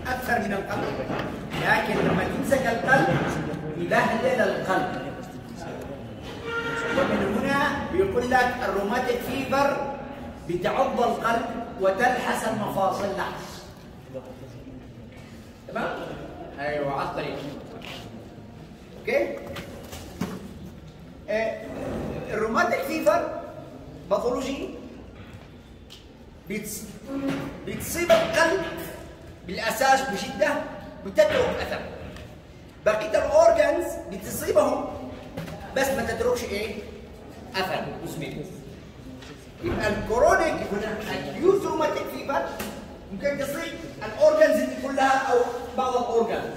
اكثر من القلب لكن لما تمسك القلب يلهلل القلب ومن هنا بيقول لك الروماتيك فيبر بتعض القلب وتلحس المفاصل لحس تمام؟ ايوه على الطريق اوكي؟ آه، الروماتيك فيفر باثولوجي بتص... بتصيب القلب بالاساس بشده بتترك اثر بقيه الاورجنز بتصيبهم بس ما تتركش ايه؟ اثر مثمر يبقى الكرونيك هنا اكيوت روماتيك فيفر ممكن تصيب الاورجنز دي كلها او بعض الاورجنز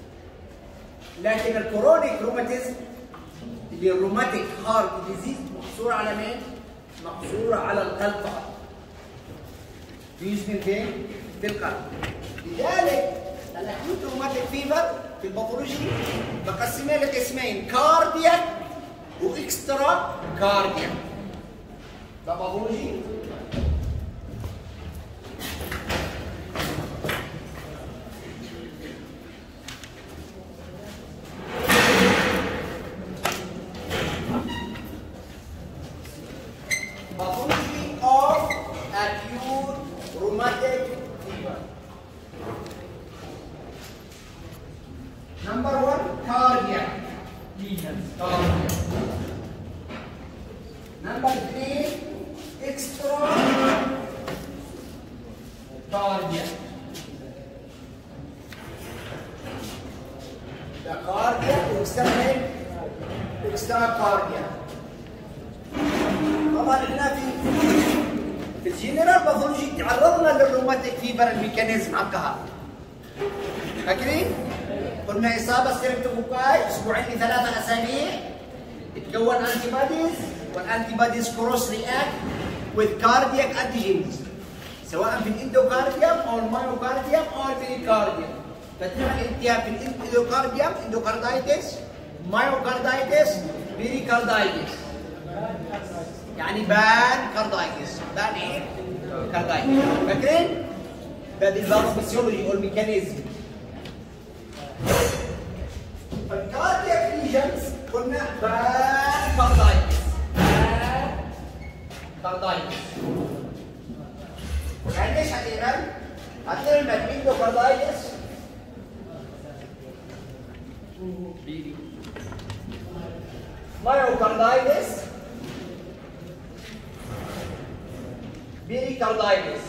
لكن الكرونيك روماتيزم اللي الروماتيك هارت ديزيز محصوره على مين؟ محصوره على القلب فقط يوجد من فين؟ في القلب لذلك الاكيوت روماتيك فيفر في الباثولوجي بقسمها لقسمين كاردياك واكسترا كاردياك ده باثولوجي pathology of acute rheumatic fever. Number one, cardiac lesions. Cardiac. Number three, extra cardiac. The cardiac extra extra cardiac. طبعا احنا في في الجنرال باثولوجي تعرضنا للروماتيك فيبر الميكانيزم على القهر فاكرين؟ قلنا اصابه ستريبتوكوكاي اسبوعين لثلاثه اسابيع تتكون انتي بوديز والانتي بوديز كروس رياكت with cardiac antigens سواء في الاندوكارديوم او المايوكارديوم او البريكارديوم فتعمل التهاب في الاندوكارديوم اندوكاردايتس مايوكاردايتس بريكاردايتس يعني بان كاردايتس بان ايه؟ كاردايتس فاكرين؟ ده دي الفيسيولوجي او الميكانيزم فالكاردياك ليجنز قلنا بان كاردايتس بان كاردايتس يعني ايش هتعمل؟ هتعمل اندوكاردايتس مايوكاردايتس بيريكاردايتس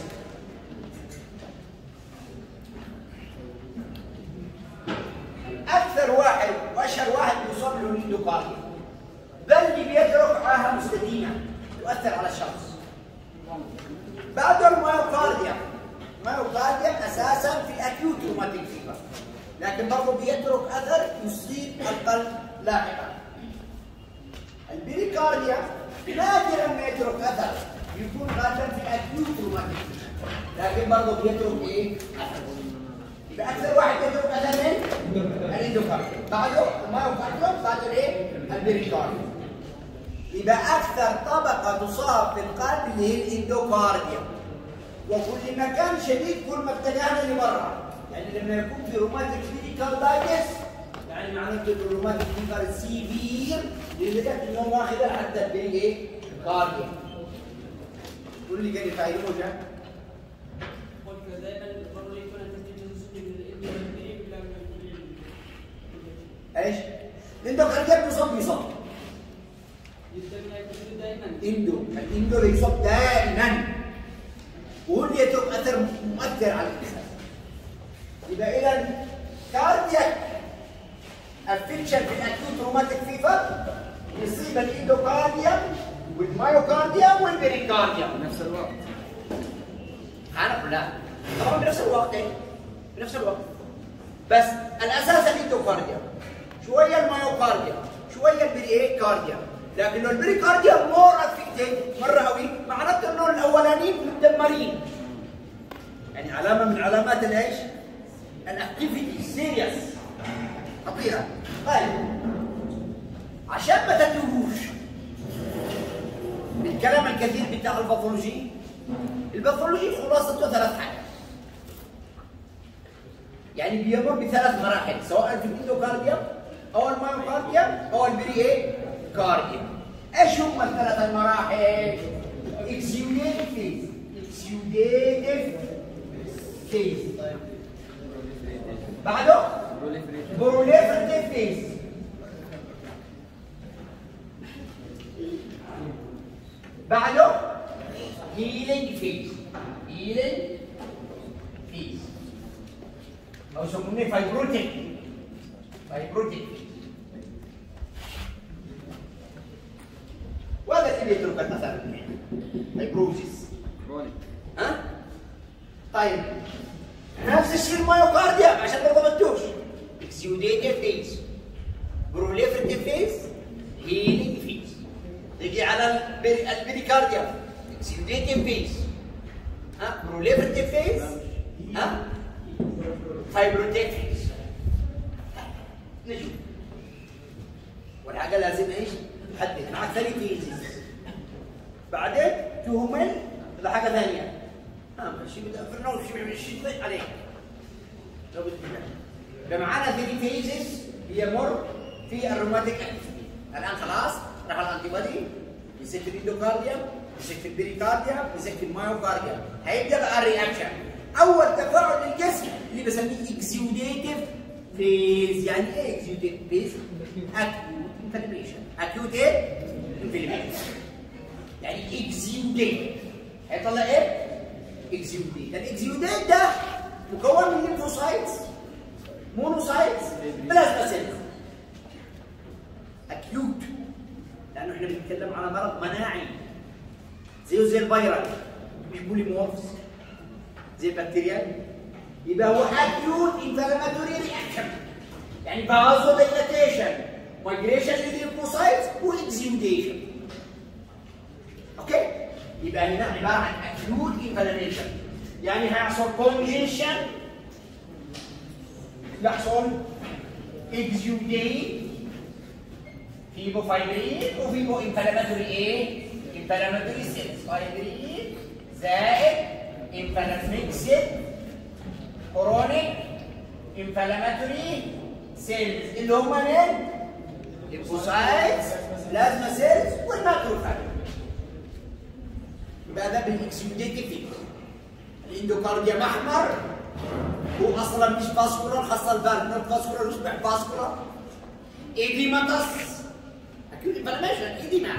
اكثر واحد واشهر واحد يصاب له الاندوكارديا بل اللي بيترك عاهه مستديمه تؤثر على الشخص بعده المايوكارديا المايوكارديا اساسا في الاكيوت روماتيك فيبر لكن برضه بيترك اثر يصيب القلب لاحقا البريكارديا نادرا ما يترك اثر يكون غالبا في الاكيوت روماتيك لكن برضه بيترك ايه؟ اثر يبقى اكثر واحد يترك اثر من الاندوكارديا بعده المايوكارديوم بعده الايه؟ البريكارديا يبقى اكثر طبقه تصاب في القلب اللي هي الاندوكارديا وكل ما كان شديد كل ما اتجهنا لبره يعني لما يكون في روماتيك بريكاردايتس يعني معناته انه الروماتيك فيفر سيفير لدرجه انه واخذ حتى البري ايه؟ كارديا قول لي كان يفعلوه ده قلت دائما برضه يكون التسجيل جزء من الابن والبنين بلا من البنين. ايش؟ الاندوكارديا بيصاب بيصاب يتم يكون دائما اندو الاندو بيصاب دائما وهو اللي يترك اثر مؤثر على الانسان يبقى اذا كاردياك افكشن في الاكيوت روماتيك فيفر يصيب الاندوكارديوم والمايوكارديوم والبريكارديوم بنفس الوقت عارف لا طبعا بنفس الوقت إيه؟ بنفس الوقت بس الاساس الاندوكارديوم شويه المايوكارديوم شويه البريكارديوم لكن لو البريكارديوم مور افكتد مره قوي معناته انه الاولانيين مدمرين يعني علامه من علامات الايش؟ الاكتيفيتي سيريس خطيره طيب عشان ما تتوهوش بالكلام الكثير بتاع الباثولوجي الباثولوجي خلاصته ثلاث حاجات يعني بيمر بثلاث مراحل سواء في الاندوكارديوم او المايوكارديوم او البري ايه كارديوم ايش هم الثلاث المراحل؟ اكسيوديتيف فيز اكسيوديتيف فيز بعده بروليفرتيف فيز بعده هيلينج فيز هيلينج فيز او يسمونه فايبروتيك فايبروتيك وهذا اللي يترك المثل فايبروزيس كرونيك ها طيب نفس الشيء المايوكارديا عشان ما ضبطتوش اكسيوديتيف فيز بروليفرتيف فيز هيلينج فيز نجي على البري- البريكارديا اكسيوديتيف فيز ها بروليفرتيف فيز ها فايبروتيك فيز نشوف والحاجه لازم ايش؟ نحدد معك ثاني فيزز بعدين تهمل هذا حاجه ثانيه ها شيء بدا في النوم شيء شيء يضيق عليك لو بدك يبقى معانا ثري فيزز بيمر في الروماتيك اكتيفيتي الان خلاص راح الانتي بودي يمسك في الاندوكارديوم يمسك في البريكارديوم يمسك في المايوكارديوم هيبدا بقى الرياكشن اول تفاعل للجسم اللي بسميه اكسيوديتيف فيز يعني ايه اكسيوديتيف فيز؟ اكيوت انفلاميشن اكيوت ايه؟ انفلاميشن يعني اكزيوديت هيطلع ايه؟ اكزيوديت الاكزيوديت ده مكون من ليمفوسايتس مونوسايتس بلازما سيلز اكيوت لانه احنا بنتكلم على مرض مناعي زيه زي الفيروس مش بوليمورفز زي البكتيريا يبقى هو اكيوت انفلاماتوري رياكشن يعني فازو دايلاتيشن مايجريشن للليمفوسايتس واكزيوديشن اوكي يبقى هنا عباره عن اكيوت انفلاميشن يعني هيحصل كونجيشن يحصل اكزيوديت فيبو فايبرين وفيبو انفلاماتوري ايه؟ انفلاماتوري سيلز فايبرين زائد انفلاميكسد كرونيك انفلاماتوري سيلز اللي هم مين؟ ليمفوسايتس بلازما سيلز والماكروفاج يبقى ده بالاكسيوديتيف الاندوكارديا احمر هو اصلا مش فاسكولار خاصه الفالف الفاسكولار يصبح فاسكولار ايديماتس اكيد انفلاميشن ايديما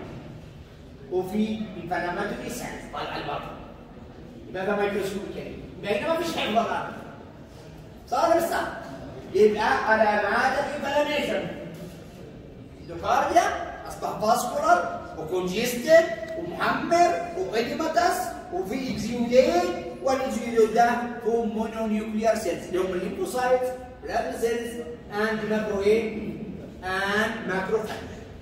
وفي انفلاماتوري سيلز طالع البطن يبقى ده مايكروسكوب كده يبقى هنا ما فيش حفظ الان صح ولا مش صح؟ يبقى علامات الانفلاميشن الاندوكارديا اصبح فاسكولار وكونجستد ومحمر وايديماتس وفي اكزيوديت والاكزيوديت ده هو مونونيوكليار سيلز اللي هم الليمفوسايتس بلازما سيلز اند ماكرو ايه؟ اند ماكروفاج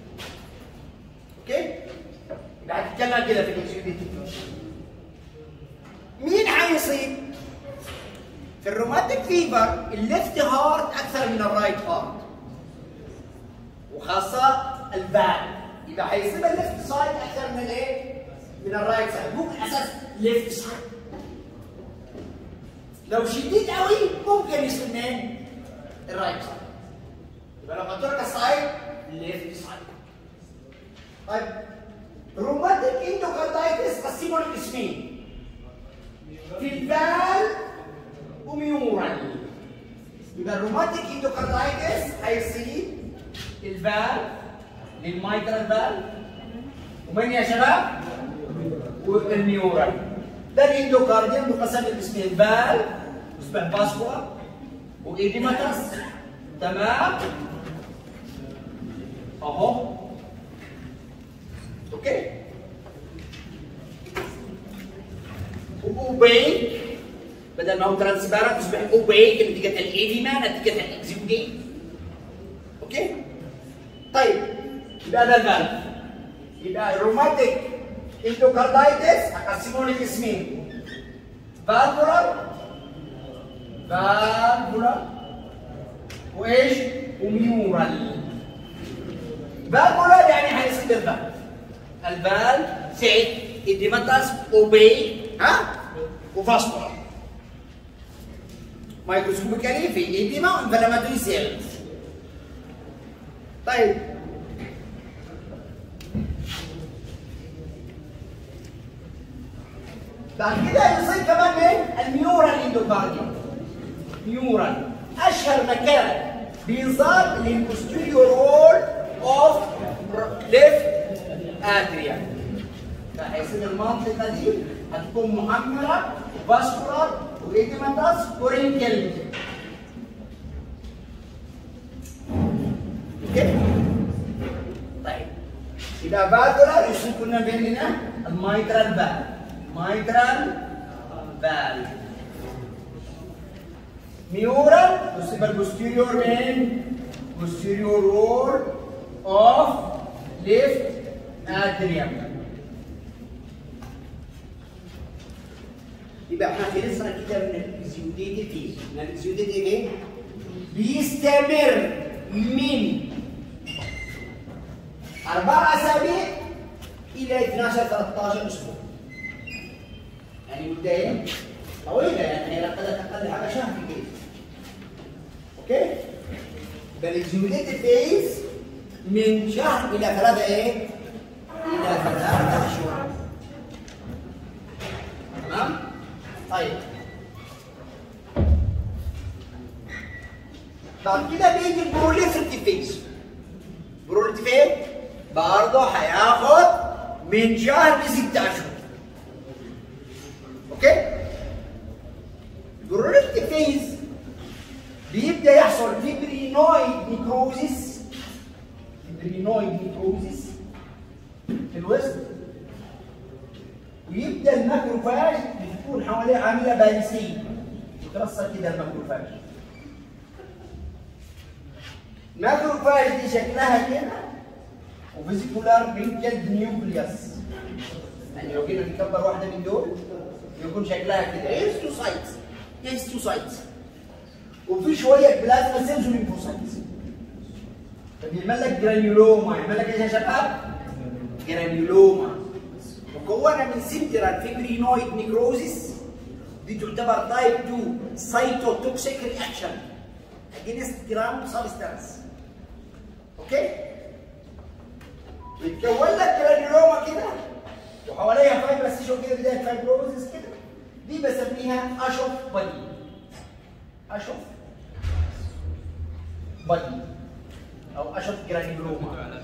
اوكي؟ يبقى هتتكلم كده في الاكزيوديت مين هيصيب؟ في الروماتيك فيبر الليفت هارت اكثر من الرايت هارت وخاصه البال يبقى هيصيب الليفت سايد اكثر من الايه؟ من الرايت سايد مو بالاساس ليفت سايد لو شديد قوي ممكن يصيب مين؟ الرايت سايد يبقى لو قلت لك السايد ليفت سايد طيب روماتيك اندوكاردايتس قسموا لقسمين في البال وميورال يبقى الروماتيك اندوكاردايتس هيصيب الفال للمايترال فال ومن يا شباب؟ والنيورال ده الاندوكارديوم مقسم لقسمين فال اسمه فاسكولار وايديماتس تمام اهو اوكي واوبيك بدل ما هو ترانسبيرنت يصبح اوبيك نتيجه الايديما نتيجه الاكزيوديت اوكي طيب يبقى ده الفالف يبقى الروماتيك اندوكاردايتس هقسمه لقسمين فالفولار فالفولار وايش؟ وميورال فالفولار يعني هيصيب الفالف الفالف سيت اديماتاس اوبي ها وفاسكولار مايكروسكوبيكالي في ايديما وانفلاماتوري سيلز طيب بعد كده يصير كمان من الميورال اندوكارديوم ميورال اشهر مكان بينصاب للبوستيريور وول اوف ليفت اتريا بحيث ان المنطقه دي هتكون محمره وفاسكولار وايديماتاس ورينكل اوكي طيب يبقى فالفولار يصير كنا بيننا المايترال فالف مايترال فالف ميورال يصيب البوستيريور من posterior wall of left atrium يبقى احنا خلصنا كده من الاكزيوديتي فيز من الاكزيوديتي ايه؟ بيستمر من أربع أسابيع إلى 12 13 أسبوع يعني مدة ايه؟ طويلة يعني هي قد تقل حاجة شهر في الجيش اوكي؟ يبقى الاكزيوديتي فيز من شهر إلى ثلاثة ايه؟ إلى ثلاثة أشهر تمام؟ طيب بعد كده بيجي البروليفرتي فيز بروليفرتي فيز برضه هياخد من شهر لست اشهر اوكي البروليفرتي فيز بيبدا يحصل فيبرينويد نيكروزيس فيبرينويد نيكروزيس في الوسط ويبدا الماكروفاج بتكون حواليه عامله باليسيه يترصد كده الماكروفاج الماكروفاج دي شكلها كده وفيزيكولار بينكد نيوكليوس يعني لو جينا نكبر واحده من دول يكون شكلها كده هيستوسايتس هيستوسايتس وفي شويه بلازما سيلز وليمفوسايتس فبيعمل لك جرانيولوما يعمل لك ايش يا شباب؟ جرانيولوما مكونه من سنترال فيبرينويد نيكروزيس دي تعتبر تايب 2 سايتوتوكسيك رياكشن اجينست جرام سبستانس اوكي بيتكون لك جرانيولوما كده وحواليها فايبرس تيشو كده بدايه فايبروزيس كده دي بسميها اشوف بادي اشوف بادي او اشوف جرانيولوما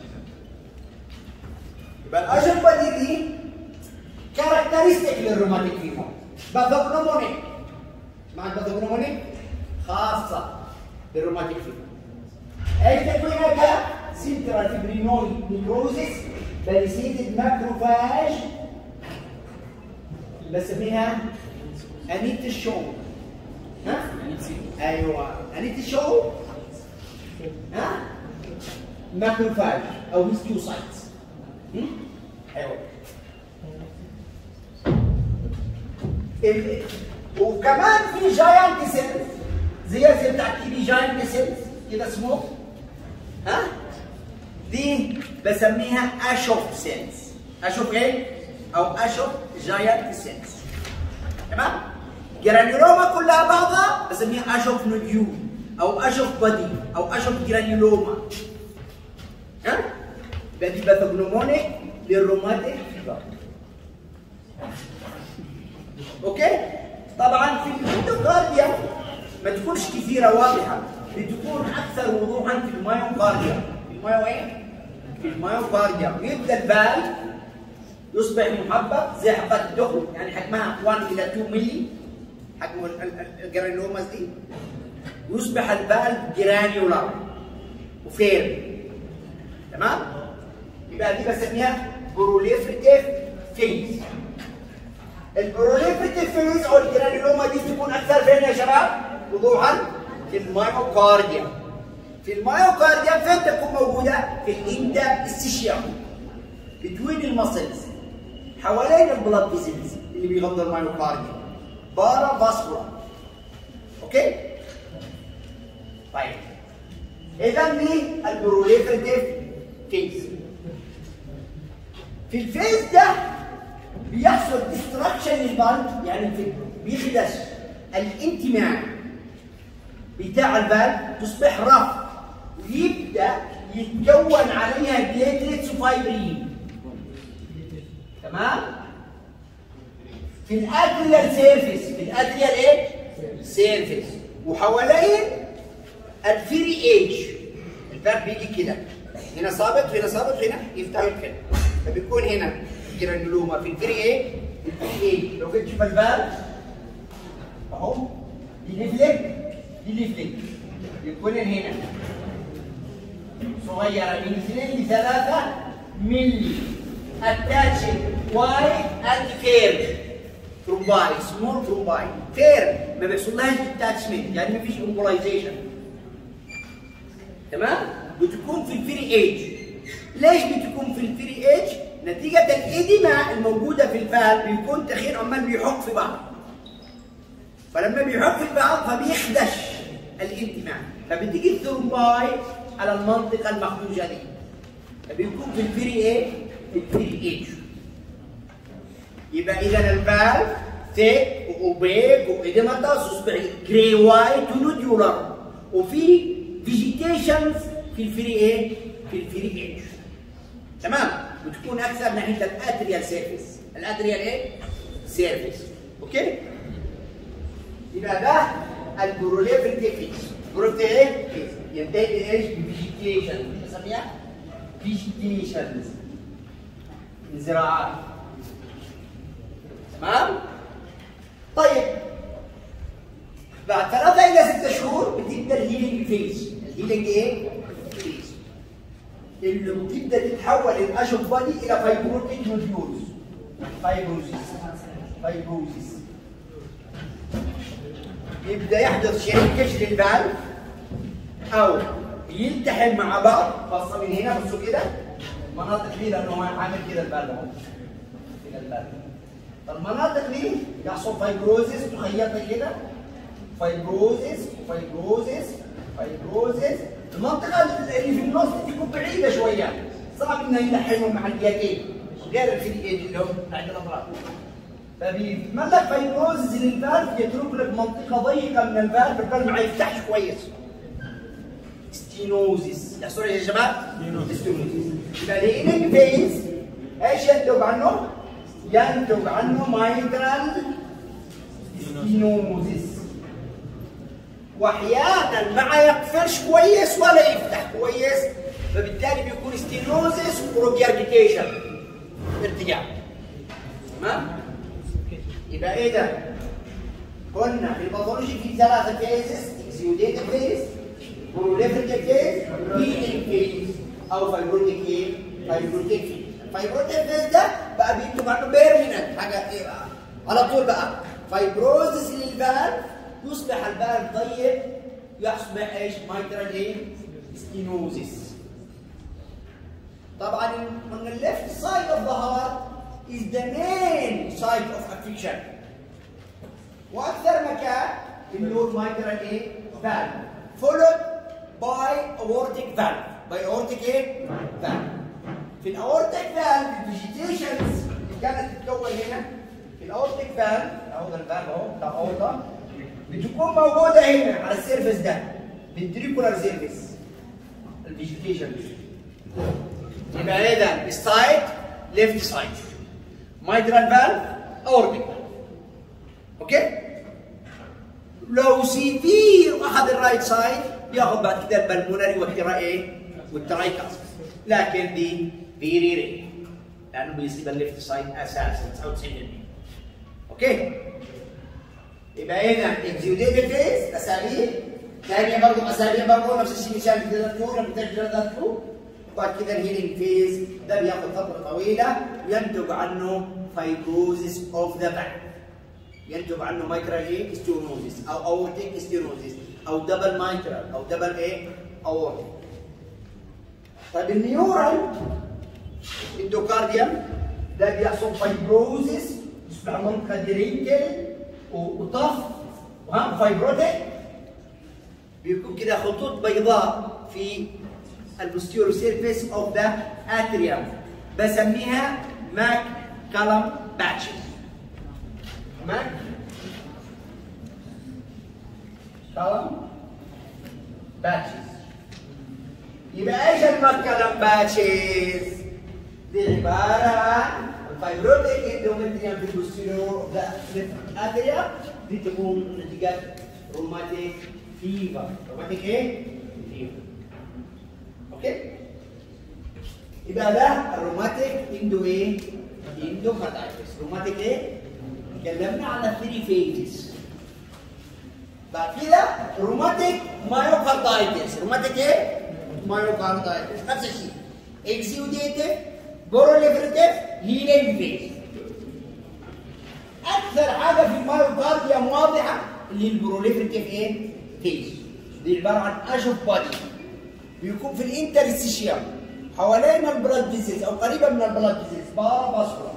يبقى الاشوف بادي دي كاركترستيك للروماتيك فيفر باثوجنومونيك مع الباثوجنومونيك خاصه بالروماتيك فيفر اي تكوينها سنترال فيبرينويد نيكروزيس باليسيتد ماكروفاج بسميها انيت الشو ها ايوه انيت الشو ها ماكروفاج او هيستيوسايتس ايوه ال... وكمان في جاينت سيلز زي زي بتاع التي بي جاينت سيلز كده اسمه ها دي بسميها اشوف سيلز اشوف ايه او اشوف جاينت سيلز تمام جرانيولوما كلها بعضها بسميها اشوف نوديول او اشوف بادي او اشوف جرانيولوما ها يبقى دي باثوجنومونيك للروماتيك فيبر اوكي طبعا في الميتوكارديا ما تكونش كثيره واضحه بتكون اكثر وضوحا في المايوكارديا في المايو ايه في المايوكارديا ويبدا الفالف يصبح محبب زي حبات الدخن يعني حجمها 1 الى 2 ملي حجم الجرانيوماس دي ويصبح الفالف جرانيولار وفير تمام يبقى دي بسميها بروليفريتيف فيز البروليفريتيف فيز او الجرانيولوما دي تكون اكثر فين يا شباب؟ وضوحا في المايوكارديا في المايوكارديا فين تكون موجوده؟ في الاندا استشيام بتوين المسلز حوالين البلاد فيزلز اللي بيغطي المايوكارديا بارا فاسكولار اوكي؟ طيب اذا دي البروليفريتيف فيز في الفيز ده بيحصل ديستراكشن للبلد يعني في بيخدش الانتماء بتاع الفالف تصبح رف ويبدا يتكون عليها بليتلتس وفايبرين تمام في الادريال سيرفيس في الادريال ايه سيرفيس وحوالين الفري ايج الفالف بيجي كده هنا صابت وهنا صابت وهنا يفتح كده فبيكون هنا جرانيولوما في الفري ايه الفري ايج لو جيت تشوف الفالف اهو دي ليفلك دي ليفلك يكون هنا صغيرة من 2 ل 3 ملي اتاتشد وايد اند فير ترومباي سمول ترومباي فير ما بيحصلهاش اتاتشمنت يعني ما فيش امبولايزيشن تمام بتكون في الفري ايج ليش بتكون في الفري ايج نتيجة الإدمة الموجودة في الفال بيكون تخيل عمال بيحك في بعض فلما بيحك في بعض فبيخدش الانتماء فبتيجي الثرومباي على المنطقة المخدوشة دي فبيكون في الفري ايه؟ في الفري ايج يبقى إذا الفالف ثيك وأوبيك وإدمتاس يصبح جراي وايت ونوديولار وفي فيجيتيشنز في الفري ايه؟ في الفري ايج تمام بتكون اكثر ناحيه الاتريال سيرفيس الاتريال ايه سيرفيس اوكي يبقى ده البروليفريتيف فيز البروليفريتيف ايه فيز ينتهي بايش بفيجيتيشن بنسميها فيجيتيشنز الزراعات تمام طيب بعد ثلاثة إلى ستة شهور بتبدأ الهيلينج فيز الهيلينج إيه؟ فيز اللي بتبدا تتحول الاشوك بادي الى فايبروتيك نوديولز فايبروزيس فايبروزيس يبدا يحدث شريكش للفالف او يلتحم مع بعض خاصه من هنا بصوا كده مناطق دي لانه هو عامل كده الفالف اهو كده الفالف المناطق دي يحصل فايبروزيس مخيطه كده فايبروزيس فايبروزيس فايبروزيس المنطقة اللي في النص دي تكون بعيدة شوية صعب انها يلحمهم مع اليدين غير الفيديو اللي هم عند الاطراف فبيتملك فايبروزز للفالف يترك لك منطقة ضيقة من الفالف الفالف ما يفتحش كويس ستينوزيس يحصل يا شباب؟ ستينوزيس يبقى الهيلينج فيز ايش ينتج عنه؟ ينتج عنه مايترال ستينوزيس واحيانا ما يقفلش كويس ولا يفتح كويس فبالتالي بيكون ستينوزيس وروجيرجيتيشن ارتجاع تمام يبقى ايه ده قلنا في الباثولوجي في ثلاثه فيزز اكسيوديتيف فيز بروليفريتيف فيز هيلينج فيز او فايبروتيك ايه فايبروتيك فيز الفايبروتيك فيز ده بقى بيكتب عنه بيرمننت حاجه ايه بقى على طول بقى فايبروزس للفالف يصبح البال ضيق يصبح ايش مايترال ايه ستينوزيس طبعا من الليفت سايد اوف ذا هارت is the main site of affection واكثر مكان اللي هو المايترال ايه valve followed by aortic valve by aortic ايه valve في الاورتيك valve الفيجيتيشنز اللي كانت تتكون هنا في الاورتيك valve اهو ده الفالف اهو بتاع اورتا بتكون موجودة هنا على السيرفيس ده ventricular سيرفيس الفيجيتيشن يبقى ايه ده؟ السايد ليفت سايد مايترال فالف اوربيك اوكي؟ لو سيفير اخذ الرايت سايد ياخذ بعد كده البلمونري والترا ايه؟ والترايكاس لكن دي فيري رير لانه بيصيب الليفت سايد اساسا 99% اوكي؟ يبقى هنا اكزيوديتيف فيز اسابيع ثانيه برضه اسابيع برضه نفس الشيء مثال ثلاث لما تجي ثلاث وبعد كده الهيلينج فيز ده بياخذ فتره طويله ينتج عنه فايبروزيس اوف ذا باك ينتج عنه مايكرال ايه ستينوزيس او اورتيك ستينوزيس او دبل مايكرال او دبل ايه اورتيك طيب النيورال اندوكارديوم ده بيحصل فايبروزيس يصبح منطقه درينكل وطف وها فايبروتيك بيكون كده خطوط بيضاء في البوستيرو سيرفيس اوف ذا اتريوم بسميها ماك كلم باتشز ماك كلم باتشز يبقى ايش المكلم باتشز؟ دي عبارة عن الفايبروتيك اندومتريوم في البوستيريور اتريا دي تكون نتيجة روماتيك فيفر روماتيك ايه؟ فيفر اوكي؟ يبقى ده الروماتيك اندو ايه؟ اندو كاتايتس روماتيك ايه؟ اتكلمنا على الثري فيزز بعد كده روماتيك مايوكاردايتس روماتيك ايه؟ مايوكاردايتس نفس الشيء اكزيوديتيف بروليفريتيف هيلينج فيز اكثر حاجه في المايوكارديوم واضحه اللي البروليفريتيف ايه؟ فيز دي عباره عن اشوف بادي بيكون في الانترستيشيوم حوالين البلاد فيزيز او قريبا من البلاد فيزيز بارا باسكولار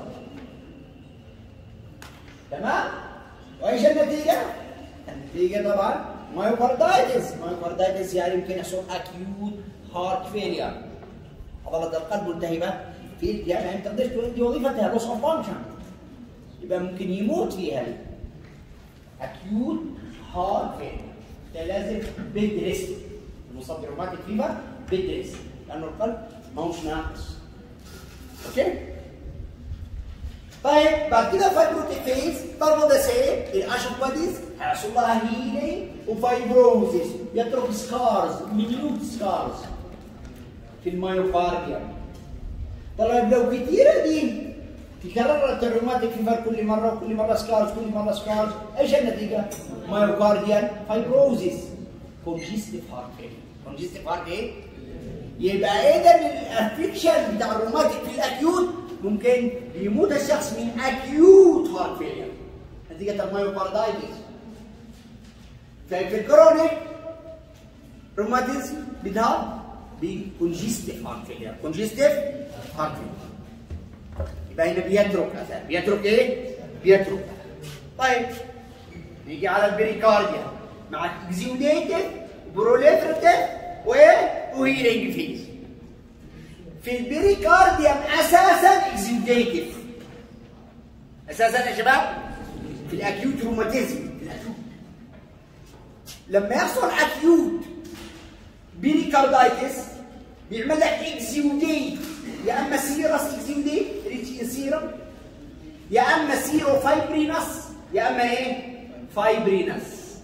تمام؟ وايش النتيجه؟ النتيجه طبعا مايوكاردايتس مايوكاردايتس يعني يمكن يحصل اكيوت هارت فيلير عضله القلب ملتهبه في يعني ما تقدرش تؤدي وظيفتها لوس اوف فانكشن يبقى ممكن يموت فيها اكيوت هارت فيلير ده لازم بيد ريست المصاب بروماتيك فيفر بيد ريست لانه القلب ما هوش ناقص اوكي طيب بعد كده فايبروتيك فيز برضه ده سيم الاشوف باديز هيحصل لها هيلينج وفايبروزيس يترك سكارز مليون سكارز في المايوكارديوم طيب لو كثيره دي تكررت الروماتيك فيفر كل مره وكل مره سكارز كل مره سكارز ايش النتيجه؟ مايوكارديال فايبروزيس كونجستيف هارت فيلير كونجستيف هارت ايه؟ يبقى اذا الافكشن بتاع الروماتيك في الاكيوت ممكن يموت الشخص من اكيوت هارت فيلير نتيجه المايوكاردايتس ففي الكرونيك روماتيزم بدها بكونجستيف هارت فيلير كونجستيف هارت فيلير يبقى هنا بيترك اثر بيترك ايه؟ بيترك اثر طيب نيجي على البريكارديا مع اكزيوديتيف بروليفرتيف وايه؟ وهيلينج فيز في البريكارديوم اساسا اكزيوديتيف اساسا يا شباب في الاكيوت روماتيزم في الاكيوت لما يحصل اكيوت بيريكاردايتس بيعمل لك اكزيوديت يا اما سيرس اكزيوديت ريتش ان سيرم يا اما سيرو فايبرينس يا اما ايه؟ فايبرينس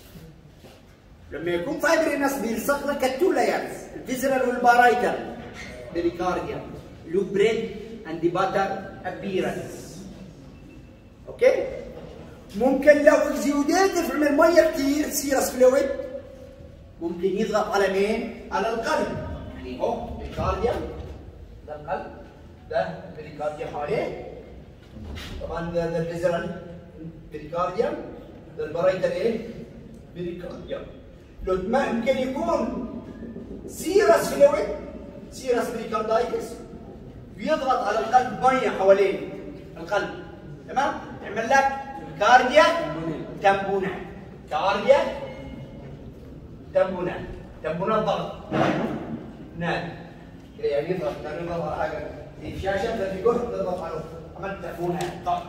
لما يكون فايبرينس بيلصق لك التو لايرز الفيزرال والبارايتال بريكارديوم له بريد اند باتر ابيرنس اوكي ممكن لو اكزيوديتيف من ميه كتير سيرس فلويد ممكن يضغط على مين؟ على القلب يعني اهو بريكارديوم ده القلب ده بريكارديوم حواليه طبعا ده ده الفيزرال بريكارديوم ده البرايتال ايه؟ بريكارديوم لو ما ممكن يكون سيرس فلويد سيرس بريكاردايتس بيضغط على القلب ميه حوالين القلب تمام؟ يعمل لك كاردياك تنبونة كاردياك تنبونة تنبونة ضغط نعم يعني يضغط يعني يضغط على حاجه في الشاشه ففي جهد تضغط على عملت تنبونة ضغط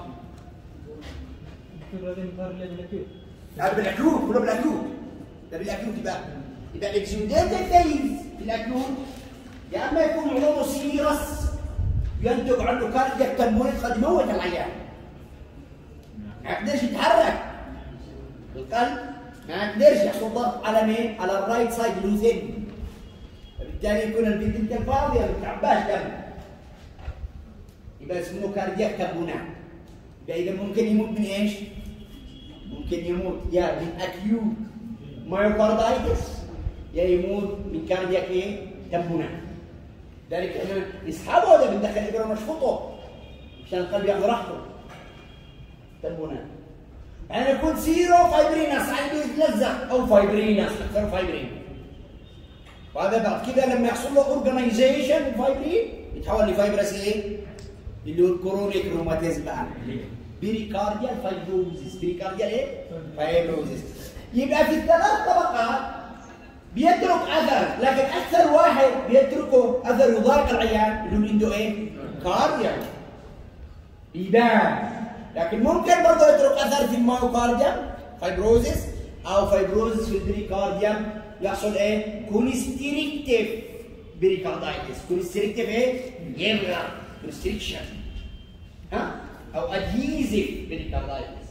لا بالاكيوت كله بالاكيوت ده بالاكيوت يبقى يبقى الاكسيوديتيف فيز في الاكيوت يا اما يكون عضو سيرس ينتج عنه كاردياك تنبونة قد يموت العيان ما يقدرش يتحرك القلب ما يقدرش يحصل ضغط على مين؟ على الرايت سايد لوزين فبالتالي يكون البنت انت فاضيه ما بتعباش دم يبقى اسمه كاردياك تنبونة يبقى اذا ممكن يموت من ايش؟ ممكن يموت يا من اكيوت مايوكاردايتس يا يموت من كاردياك ايه؟ تنبونة ذلك احنا نسحبه ولا بندخل ابره نشفطه عشان القلب ياخذ راحته تنبونة يعني يكون سيرو فايبرينس يعني بيتلزق او فايبرينس اكثر فايبرين وهذا بعد كده لما يحصل له اورجنايزيشن الفايبرين يتحول لفايبرس ايه؟ اللي هو الكرونيك روماتيزم بقى بيريكارديال فايبروزيس بيريكارديال ايه؟ فايبروزيس يبقى في الثلاث طبقات بيترك اثر لكن اكثر واحد بيتركه اثر يضايق العيان اللي هو عنده ايه؟ كارديال بيبان لكن ممكن برضه يترك اثر في المايوكارديوم فايبروزيس او فايبروزيس في البريكارديوم يحصل ايه؟ كونستريكتيف بريكاردايتس كونستريكتيف ايه؟ يمنع كونستريكشن ها؟ او ادهيزيف بريكاردايتس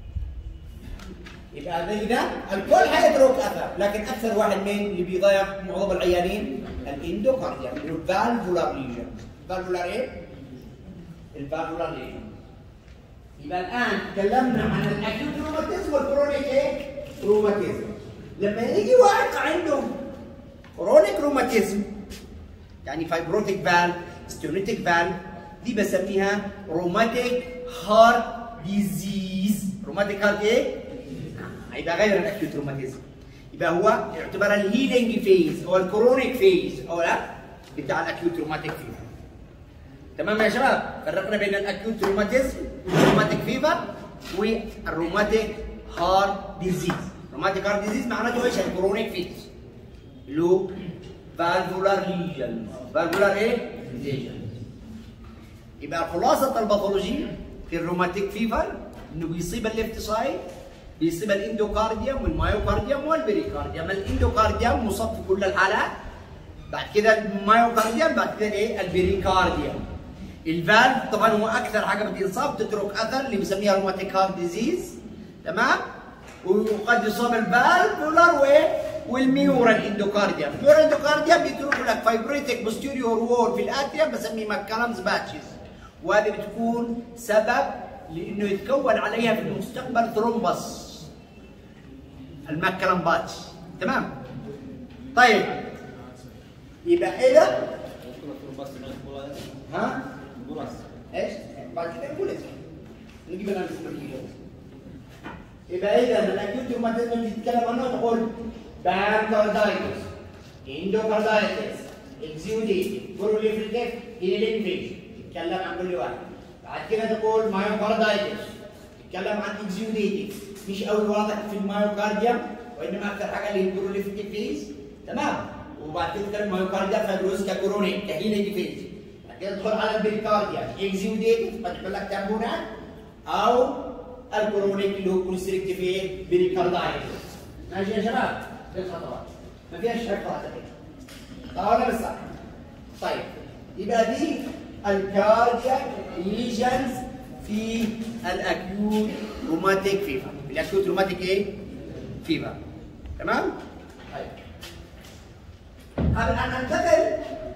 يبقى هذا اذا الكل حيترك اثر لكن اكثر واحد مين اللي بيضيع معظم العيانين الاندوكارديا الفالفولار ليجن الفالفولار ايه؟ الفالفولار ليجن يبقى الان تكلمنا عن الاكيوت روماتيزم والكرونيك ايه؟ روماتيزم لما يجي واحد عنده كرونيك روماتيزم يعني فايبروتيك فالف ستيونيتيك فالف دي بسميها روماتيك هارت ديزيز روماتيك هارت ايه؟ هيبقى غير الاكيوت روماتيزم يبقى هو يعتبر الهيلينج فيز او الكرونيك فيز او لا بتاع الاكيوت روماتيك فيفر تمام يا شباب فرقنا بين الاكيوت روماتيزم روماتيك فيفر والروماتيك هارت ديزيز روماتيك هارت ديزيز معناته ايش الكرونيك فيز لو فالفولار ليجن فالفولار ايه ليجن يبقى خلاصه الباثولوجي في الروماتيك فيفر انه بيصيب الليفت سايد بيصيب الاندوكارديوم والمايوكارديوم والبريكارديوم الاندوكارديوم مصاب في كل الحالات بعد كده المايوكارديوم بعد كده ايه البريكارديوم الفالف طبعا هو اكثر حاجه بتنصاب تترك اثر اللي بنسميها روماتيك هارت ديزيز تمام وقد يصاب الفالفولار وايه والميورا الاندوكارديوم الميورا الاندوكارديوم بيترك لك فايبريتك بوستيريور وول في الاتريوم بسميه ماكالمز باتشز وهذه بتكون سبب لانه يتكون عليها في المستقبل ثرومبس الماكلم باتش تمام طيب يبقى اذا ها ايش بعد كده نقول اسمه نجيب لنا يبقى اذا الاكيوت روماتيزم بتتكلم عنه تقول بانكاردايتس اندوكاردايتس اكزيوديتيف بروليفريتيف هيلينفيش تتكلم عن كل واحد بعد كده تقول مايوكاردايتس تتكلم عن اكزيوديتيف مش قوي واضح في المايوكارديوم وانما اكثر حاجه اللي هي بروليفريتيف فيز تمام وبعد كده تتكلم مايوكارديا فايبروز ككورونيك كهيلينج فيز بعد كده تدخل على البريكارديا اكزيوديتيف فتحط لك تامبونات او الكورونيك اللي هو كونستريكتيف ايه بريكاردايتس ماشي يا شباب دي الخطوات ما فيهاش حفظ صح ولا مش صح؟ طيب يبقى دي الكاردياك ليجنز في الاكيوت روماتيك فيفر الاكيوت روماتيك ايه؟ فيفر تمام؟ طيب قبل ان ننتقل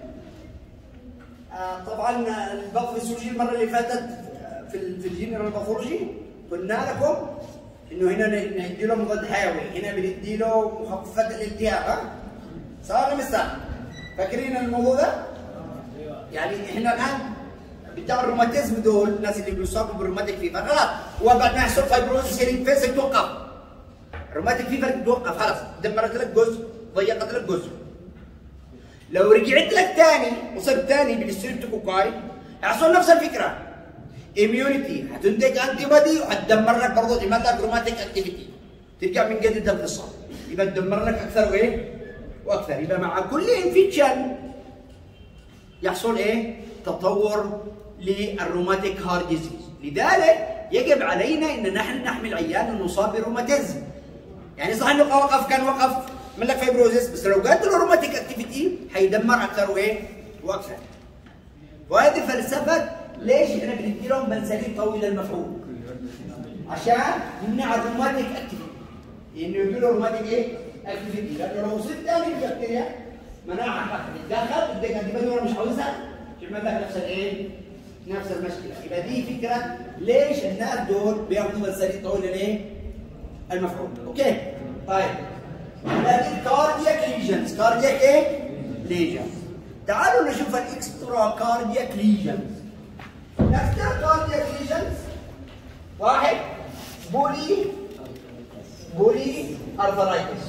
آه طبعا الباثولوجي المره اللي فاتت آه، في ال- في الجنرال باثولوجي قلنا لكم انه هنا ندي له مضاد حيوي هنا بندي له مخففات الالتهاب ها؟ صح ولا مش صح؟ فاكرين الموضوع ده؟ يعني احنا الان بتاع الروماتيزم دول الناس اللي بيصابوا بالروماتيك فيفر خلاص هو بعد ما يحصل فايبروزس هيلينج فيس توقف الروماتيك فيفر توقف خلاص دمرت لك جزء ضيقت لك جزء لو رجعت لك تاني وصرت تاني بالستريبتوكوكاي هيحصل نفس الفكره اميونيتي هتنتج انتي بودي وهتدمر لك برضه تعمل لك روماتيك اكتيفيتي ترجع من جديد القصه يبقى تدمر لك اكثر وايه؟ واكثر يبقى مع كل انفكشن يحصل ايه؟ تطور للروماتيك هارت ديزيز لذلك يجب علينا ان نحن نحمي العيان المصاب بالروماتيزم يعني صح انه وقف كان وقف عمل لك فايبروزيس بس لو جات له روماتيك اكتيفيتي حيدمر اكثر وايه؟ واكثر وهذه فلسفه ليش احنا بندي لهم بنسلين طويل المفعول عشان يمنع الروماتيك اكتيفيتي انه يجي له روماتيك ايه؟ اكتيفيتي لانه لو وصلت تاني البكتيريا مناعه تتدخل بدك انتي وانا مش عاوزها تعمل لك نفس الايه؟ نفس المشكله يبقى دي فكره ليش الناس دول بياخذوا بنسلين طويل الايه؟ المفعول اوكي طيب لكن كاردياك ليجنز كاردياك ايه؟ ليجنز تعالوا نشوف الاكسترا كاردياك ليجنز الاكسترا كاردياك ليجنز واحد بولي بولي ارثرايتس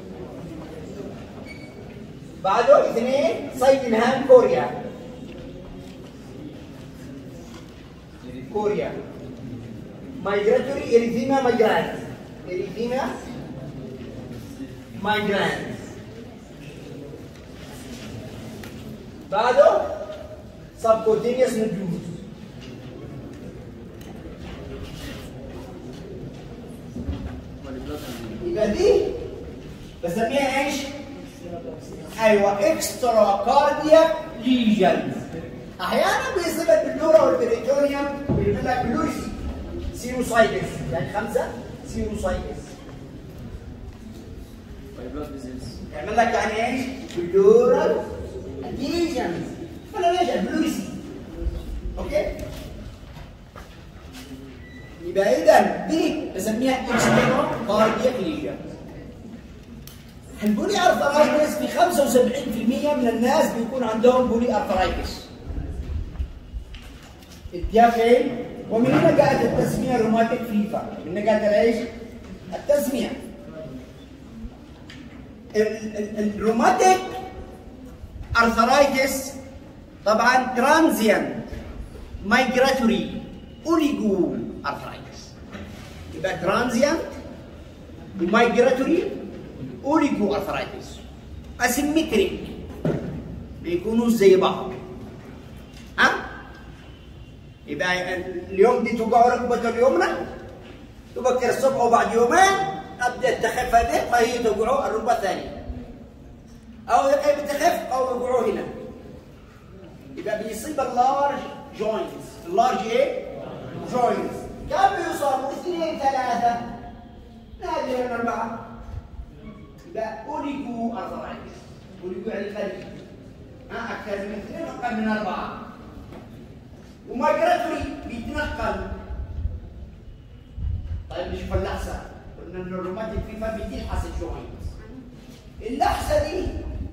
بعده اثنين سايدنهام كوريا كوريا مايجراتوري اريثيما مايجرانس اريثيما مايجرانس بعده سبكوتينيوس نودوز يبقى دي بسميها ايش؟ ايوه اكسترا كاردياك ليجنز احيانا بيصيب بالدورا والبريتونيوم بيعمل لك بلوريسي سيروسايتس يعني خمسه سيروسايتس فايبروز ديزيز يعمل لك يعني ايش؟ بلورال ليجنز ولا ليجن بلوريسي اوكي؟ يبقى اذا دي بسميها اكسترا كاردياك ليجنز البولي ارثرايتس في 75% من الناس بيكون عندهم بولي ارثرايتس اتيا فين؟ ومن هنا جاءت التسميه روماتيك فيفر من هنا جاءت ايش؟ التسميه ال- ال- الروماتيك ارثرايتس طبعا ترانزيان مايجراتوري اوليجو ارثرايتس يبقى ترانزيان ومايجراتوري اوليجو ارثرايتس اسيمتريك بيكونوا زي بعض ها يبقى اليوم دي توقع ركبة اليمنى تبكر الصبح وبعد يومين ابدا تخف هذه فهي توقعوا الركبة الثانية او يبقى بتخف او يوقعوا هنا يبقى بيصيب اللارج جوينتس اللارج ايه؟ جوينتس كم بيصابوا اثنين ثلاثة نادرا أربعة يبقى أوليجو أرثرايتس أوليجو يعني قليل ما أكثر من اثنين أقل من أربعة ومايجراتوري بيتنقل طيب نشوف اللحسة قلنا إن الروماتيك فيفر بتلحس الجوينتس اللحسة دي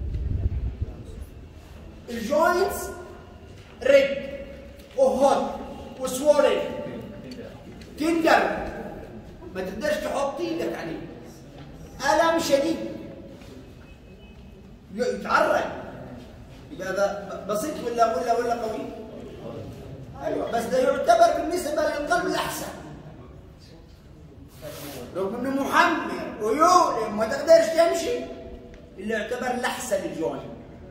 الجوينتس ريد وهوت وسوولن تندر ما تقدرش تحط ايدك عليه ألم شديد يتعرق يبقى ده بسيط ولا ولا ولا قوي؟ ايوه بس ده يعتبر بالنسبه للقلب الاحسن رغم انه محمر ويؤلم وما تقدرش تمشي اللي يعتبر الاحسن للجوينت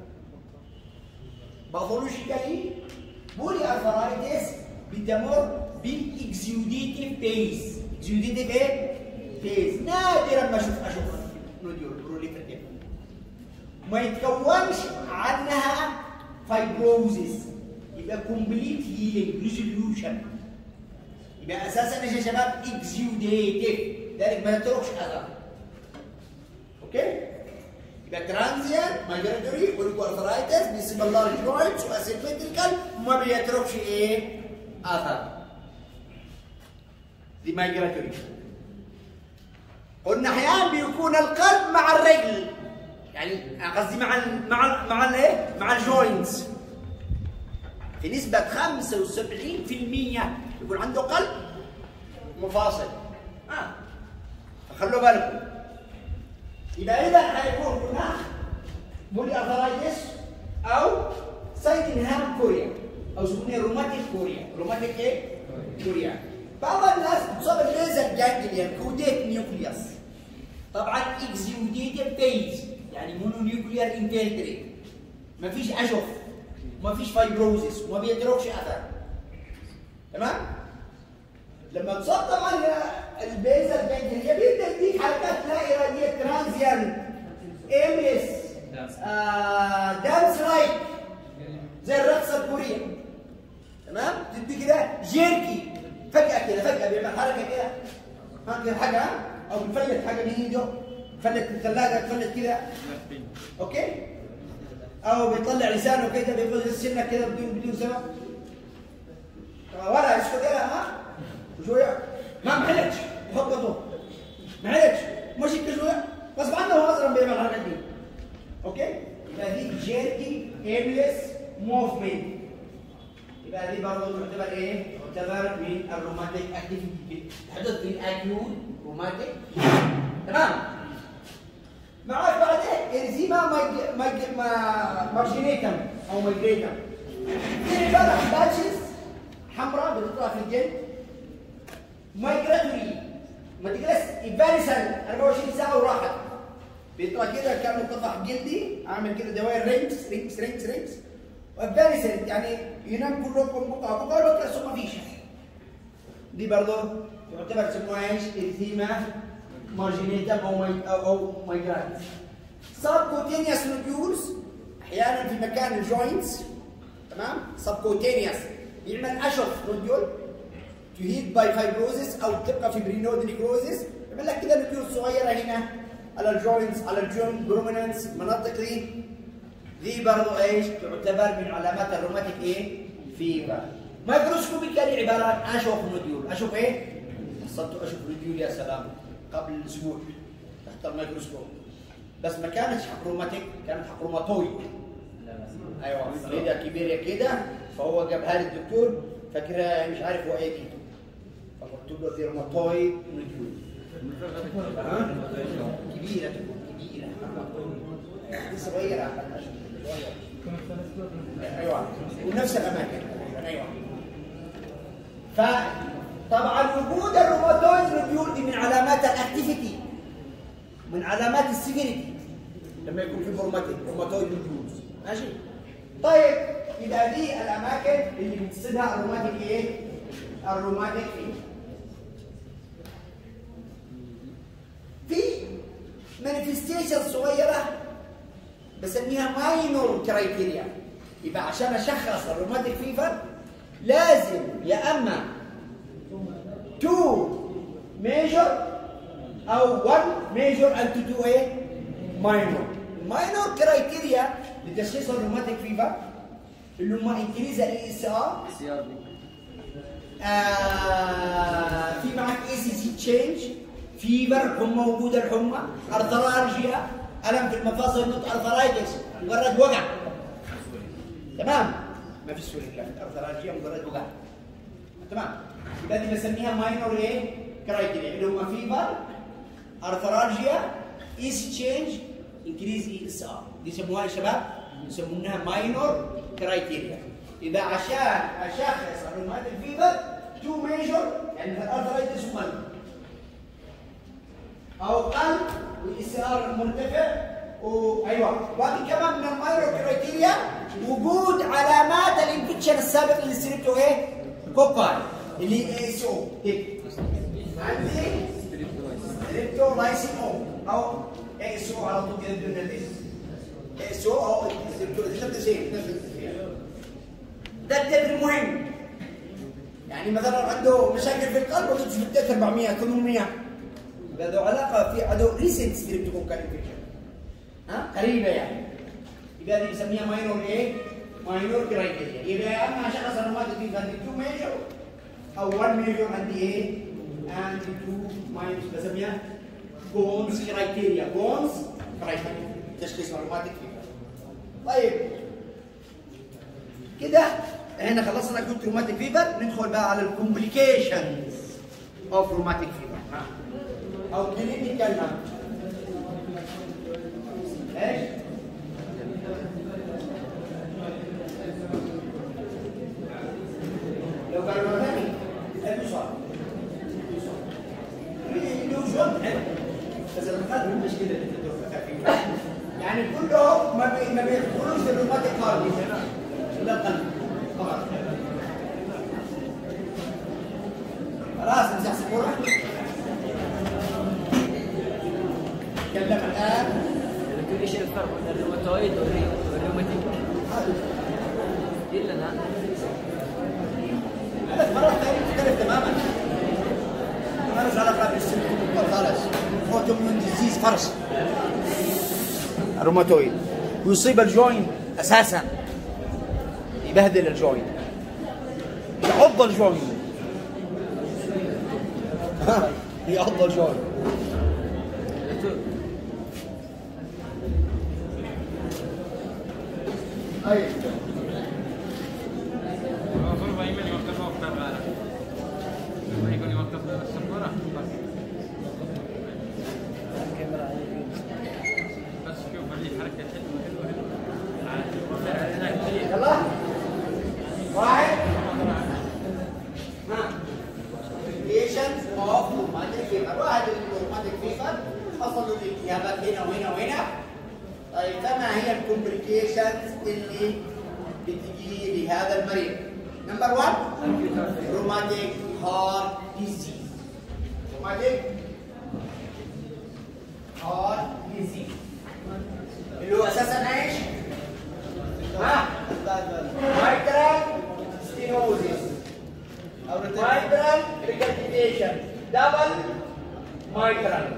باثولوجيكالي بولي ارثرايتس بتمر بالاكزيوديتيف فيز اكزيوديتيف ايه؟ فيز نادرا ما اشوف اشوف نوديول بروليفرتيف ما يتكونش عنها فايبروزيس يبقى كومبليت هيلينج ريزوليوشن يبقى اساسا ايش يا شباب اكزيوديتيف ذلك ما يتركش اثر اوكي يبقى ترانزيان مايجراتوري اوليكوارثرايتس بيسمى اللارج جوينتس واسيمتريكال وما بيتركش ايه اثر دي مايجراتوري قلنا احيانا بيكون القلب مع الرجل يعني قصدي مع ال مع ال مع الايه مع الجوينتس في نسبة 75% يكون عنده قلب مفاصل آه. فخلوا بالكم يبقى إذا حيكون هناك بولي أرثرايتس أو سايد انهام كوريا أو يسمونها روماتيك كوريا روماتيك إيه؟ كوريا بعض الناس تصاب الليزر جانجليا كوديت نيوكليوس طبعا اكزيوديتيف فيز يعني مونو نيوكليير انفلتريت مفيش اشف مفيش فايبروزيس وما بيتركش اثر تمام لما تصاب طبعا البيزل جانجليا بيبدا يديك حركات لا اراديه ترانزيان ايملس آه دانس لايك زي الرقصه الكوريه تمام تدي كده جيركي فجاه كده فجاه بيعمل حركه كده ها كده حاجه ها؟ او بيفلت حاجه من ايده فلت الثلاجه تفلت كده اوكي او بيطلع لسانه كده بيفضل السنه كده بدون بدون سبب ولا اسكت كده ها وشويه ما محلتش يخبطه ما حلتش ماشي كده شويه غصب عنه هو اصلا بيعمل الحركات دي اوكي يبقى دي جيركي ايملس موفمنت يبقى دي برضه تعتبر ايه؟ تعتبر من الروماتيك اكتيفيتي تحدث في الاكيوت روماتيك تمام معاك بعدين انزيما مايج مايج ما مارجينيتم او مايجريتم في عباره عن باتشز حمراء بتطلع في الجلد مايجراتوري ما تجلس يفارسن 24 ساعه وراحت بيطلع كده كانه طفح جلدي عامل كده دوائر رينجز رينجز رينجز رينجز وفارسن يعني ينام كلكم بقى بقى بكره ثم فيش دي برضه يعتبر يسموها ايش؟ ارثيما مارجينيتم او ماي او, أو مايجرات سبكوتينيوس نوديولز احيانا في مكان الجوينتس تمام سبكوتينيوس يعمل اشف نوديول تهيد باي فايبروزيس او تبقى في برينود نيكروزيس يعمل لك كده نوديول صغيره هنا على الجوينتس على الجوينت بروميننس مناطق دي دي برضه ايش تعتبر من علامات الروماتيك ايه فيبر مايكروسكوبيكالي عباره عن اشوف نوديول اشوف ايه حصلت اشوف نوديول يا سلام قبل اسبوع تحت الميكروسكوب بس ما كانتش حق روماتيك كانت حق روماتويد ايوه كده كبيره كده فهو جابها لي الدكتور فاكرها مش عارف هو ايه دي فقلت له دي روماتويد نوديول ها؟ كبيره تكون كبيره دي صغيره عشان أشوف. ايوه ونفس الاماكن ايوه فطبعا وجود الروماتويد نوديول دي من علامات الاكتيفيتي من علامات السيفيريتي لما يكون في روماتيك روماتويد نوديولز ماشي طيب يبقى دي الاماكن اللي بتصيبها الروماتيك ايه؟ الروماتيك فيه في مانيفستيشن صغيره بسميها ماينور كرايتيريا يبقى عشان اشخص الروماتيك فيفر لازم يا اما تو ميجر او 1 ميجر اند تو دو ايه ماينور الماينور كرايتيريا لتشخيص الروماتيك فيفر اللي هم انكريز الاي اس ار آه، في معك اي سي سي تشينج فيبر حمى وجود الحمى ارثرالجيا الم في المفاصل النطق ارثرايتس مجرد وجع تمام ما في سوري لا ارثرالجيا مجرد وجع تمام يبقى دي بسميها ماينور ايه كرايتيريا اللي هم فيبر ارثرالجيا اي سي تشينج انكريز اي اس ار دي يسموها يا شباب يسمونها ماينور كرايتيريا يبقى عشان اشخص الروماتيك فيبر تو ميجر يعني في الارثرايتس وقلب او قلب والاس ار مرتفع وايوه وبعد كمان من الماينور كرايتيريا وجود علامات الانفكشن السابق اللي سيرته ايه؟ كوكاي اللي هي اي اس او عندي ستريبتولايسين او او اي اس او على طول كده بدون الاس اي اس او او ستريبتولايسين نفس الشيء نفس الشيء ده التتر مهم يعني مثلا عنده مشاكل في القلب وتدش في التتر 400 800 يبقى له علاقه في عنده ريسنت ستريبتوكوكال انفكشن ها قريبه يعني يبقى دي بنسميها ماينور ايه؟ ماينور كرايتيريا يبقى يا اما شخص الروماتيك في عندي 2 ميجر او 1 ميجر عندي ايه؟ عندي 2 ماينس بسميها بونز كرايتيريا بونز كرايتيريا تشخيص الروماتيك فيبر طيب كده احنا خلصنا كنت روماتيك فيبر ندخل بقى على الكومبليكيشنز اوف روماتيك فيبر او كلينيكال ايش؟ لو كان روماتيك تحب يصاب بس الخد مش كده يعني كلهم ما بي ما بيدخلوش في الروماتيك هارد الا القلب فقط خلاص نمسح سبوره تكلم الان لكن ايش الفرق بين الروماتويد والري- والروماتيك؟ الا انا هذا مرض ثاني مختلف تماما مالوش علاقه بالسن خالص اوتوميون ديزيز فرش الروماتويد ويصيب الجوينت اساسا يبهدل الجوينت يعض الجوينت ها، يعض الجوينت ايوه المفروض دايما يوقفوا وقت الغالة لما يكون يوقف السبورة بس بس شوف هذه حركة حلوة حلوة حلوة هناك كثير يلا واحد ها patients of rheumatic fever واحد الروماتيك فيفر حصلوا الالتهابات هنا وهنا وهنا طيب فما هي الكومبليكيشنز اللي بتجي لهذا المريض نمبر 1 روماتيك هارت ديزيز روماتيك هارت ديزيز اللي هو اساسا ايش؟ ها؟ مايترال ستينوزيس مايترال ريكابيتيشن دبل مايترال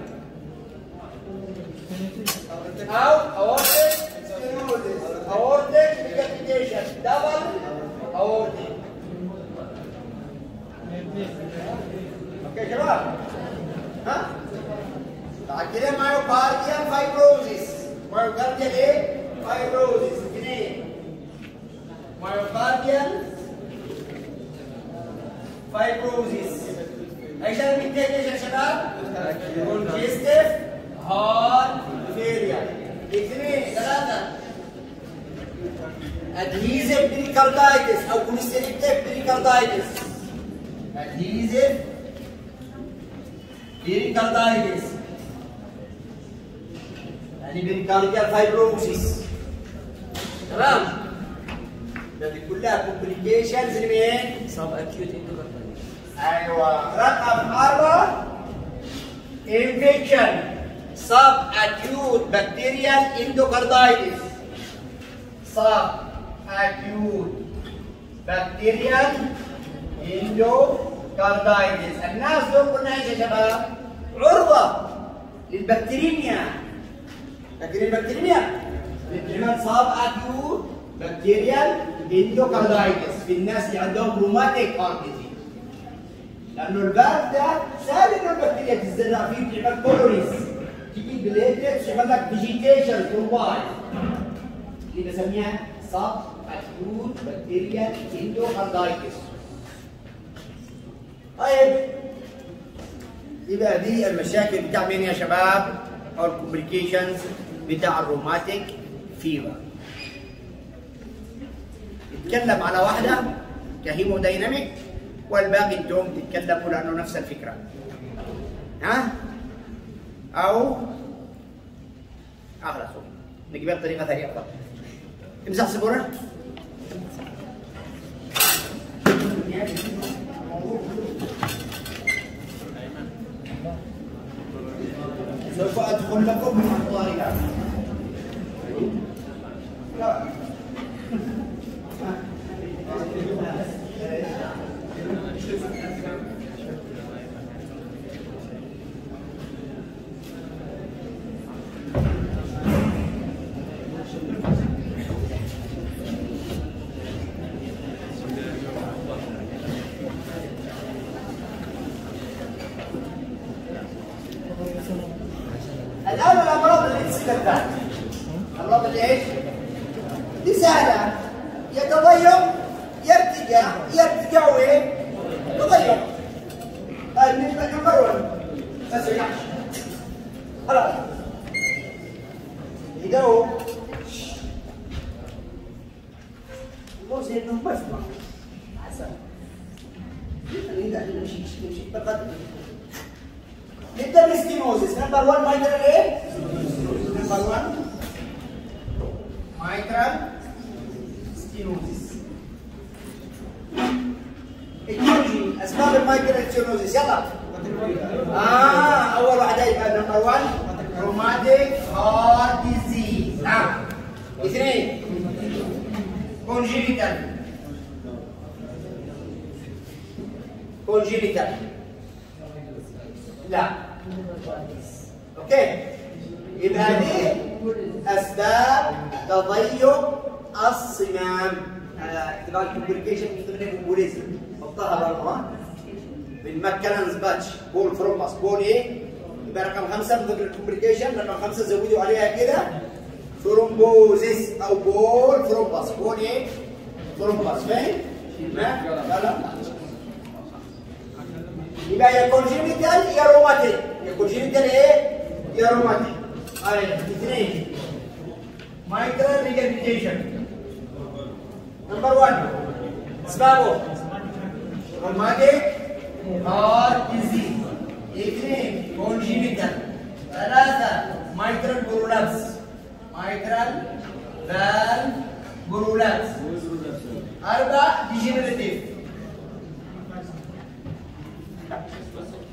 او اورتيك ستينوزيس اورتيك ريكابيتيشن دبل اورتيك اوكي يا شباب ها بعد كده مايوكارديال فايبروزيس مايوكارديال ايه فايبروزيس اثنين مايوكارديال فايبروزيس ايش انا محتاج ايش يا شباب كونجستيف هارت فيلير اثنين ثلاثه adhesive pericarditis او constrictive pericarditis adhesive pericarditis يعني pericardial fibrosis تمام هذه كلها complications لمين؟ سب اكيوت اندوكاردايتس ايوه رقم أربعة infection sub acute bacterial endocarditis sub acute bacterial endocarditis الناس دول قلنا ايش يا شباب؟ عرضة للبكتيريميا فاكرين البكتيريميا؟ بتعمل sub acute bacterial endocarditis في الناس اللي عندهم روماتيك heart disease لانه الباب ده سهل انه البكتيريا تتزرع فيه بتعمل كولونيز تجيب بليتلتس تعمل لك فيجيتيشن طوال اللي بسميها سب اكيوت بكتيريا اندوكاردايتس طيب يبقى دي المشاكل بتاع مين يا شباب او الكومبليكيشنز بتاع الروماتيك فيفر نتكلم على واحده كهيمودايناميك والباقي انتم تتكلموا لانه نفس الفكره ها او اخلصوا نجيبها بطريقه ثانيه افضل امسح سبوره سوف ادخل لكم من الطريقه لا الان الامراض اللي تصير الذات الامراض اللي ايش؟ دي سهله يتضيق يرتجع يرتجع وايه؟ يتضيق طيب نبدا نمبر 1 بس ينعش خلاص يدو مو زي انه بسمع عسل نبدا نمشي نمشي بقدر نبدا بالستينوزيس نمبر 1 مايترال ايه؟ نمبر 1 مايترال ستينوزيس التوجي اسباب المايترال ستينوزيس يلا اه اول واحده يبقى نمبر 1 روماتيك هارت ديزيز نعم اثنين كونجينيتال كونجينيتال لا اوكي يبقى دي اسباب تضيق الصمام اختبار الكومبليكيشن من ضمن الامبوليزم حطها برضه بالمكننز باتش بول فرومباس بول ايه؟ يبقى رقم خمسه من ضمن الكومبليكيشن رقم خمسه زودوا عليها كده ثرومبوزيس او بول فرومباس بول ايه؟ فرومباس فاهم؟ ما؟ لا لا يبقى يا كونجينيتال يا روماتيك يا كونجينيتال ايه؟ يا روماتيك ايوه اثنين مايكرال ريجابيتيشن نمبر 1 اسبابه روماتيك هارت ديزيز اثنين كونجينيتال ثلاثة مايكرال برولابس مايكرال فال برولابس أربعة ديجنريتيف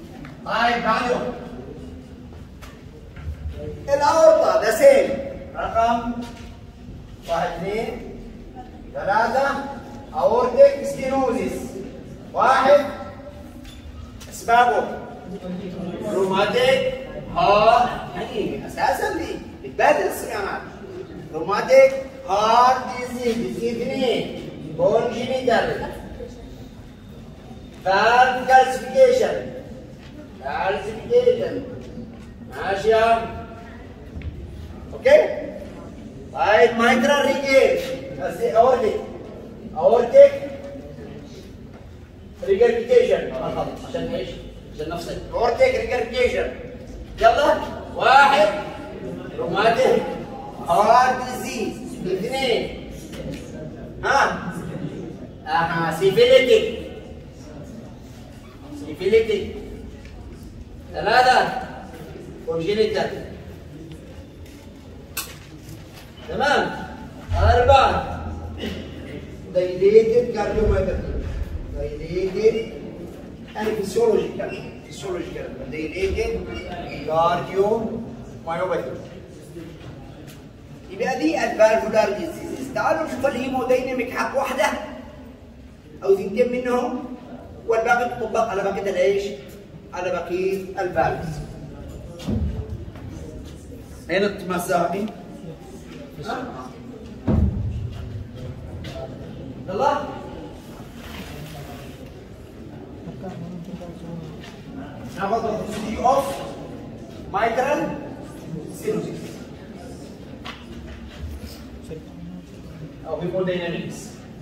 طيب بعده الأورطة ده سيل رقم رقم واحد اثنين ثلاثة أورتك ستينوزيس واحد أسبابه روماتيك هارت يعني أساسا دي بتبادل الصيانات روماتيك هارت ديزيز اثنين كونجينيتال فالف كالسيفيكيشن كالسيفيكيشن ماشي يا اوكي طيب مايترال ريجير اورتك اورتك ريجرفيكيشن عشان ايش؟ عشان نفصل اورتك ريجرفيكيشن يلا واحد روماتيك هارت ديزيز اثنين ها اها سيفيليتيك سيفيليتيك ثلاثة كونجينيتال تمام أربعة dilated cardiomyopathy dilated and physiological physiological dilated cardiomyopathy يبقى دي الفالفولار ديزيز تعالوا نشوف الهيمودايناميك حق واحده او ثنتين منهم والباقي تطبق على بقيه الايش؟ على بقيه الفالفز اين التمساحي؟ يلا ناخذ الجزء اوف مايترال سينوسيس او هيموداينامكس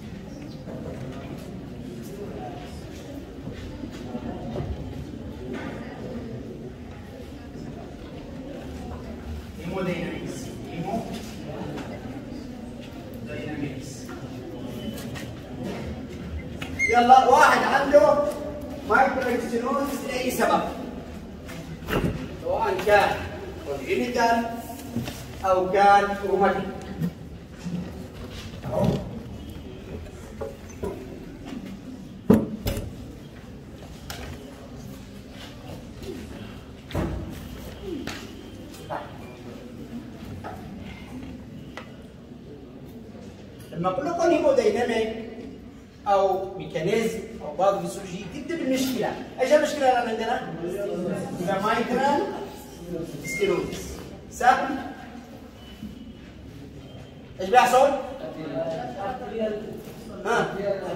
هيموداينامكس هيموداينامكس يلا واحد عنده مايكروستينوزس لاي سبب سواء كان كونجينيتال او كان روماتيك أهو. لما اقول لكم هيمودايناميك او ميكانيزم او بعض الفسيولوجي تبدا بالمشكله، ايش المشكله اللي عندنا؟ يبقى مايكرال ستينوزس سهل؟ ايش بيحصل؟ ها؟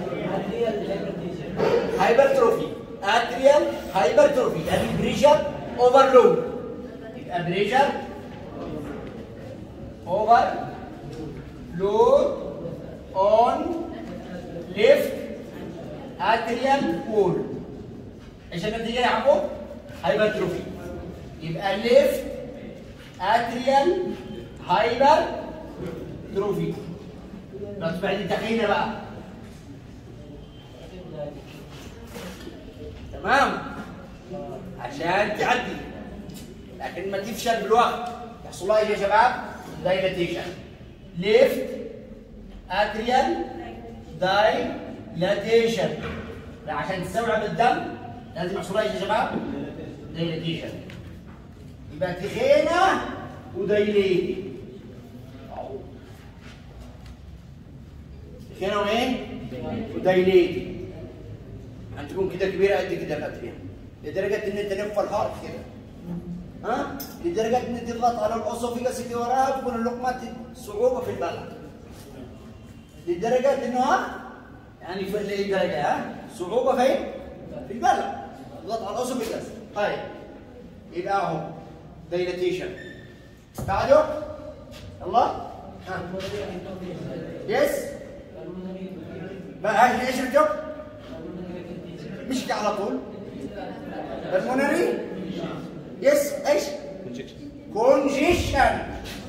هايبرتروفي اتريال هايبرتروفي يعني بريشر اوفرلود يبقى بريشر اوفر لود اون ليفت اتريال وول ايش النتيجه يا عمو؟ هايبرتروفي يبقى ليفت اتريال هايبر تروفي بس بعد تخيل بقى تمام عشان تعدي لكن ما تفشل بالوقت يحصل لها ايش يا شباب؟ دايلاتيشن ليفت اتريال دايلاتيشن عشان تستوعب الدم لازم يحصل لها ايش يا شباب؟ دايلاتيشن يبقى تخينه ودايليتي تخينه وايه؟ ودايليتي يعني تكون كده كبيره قد كده الاتريال لدرجه ان تلف الهارت كده ها لدرجه ان تضغط على الاسوفيجاس اللي وراها تكون اللقمه صعوبه في البلع لدرجه انه ها يعني في اي درجه ها صعوبه فين؟ في البلع تضغط على الاسوفيجاس طيب يبقى اهو دايلاتيشن بعده يلا ها يس بقى هاي ايش الجو؟ مش على طول بالمونري يس ايش؟ كونجيشن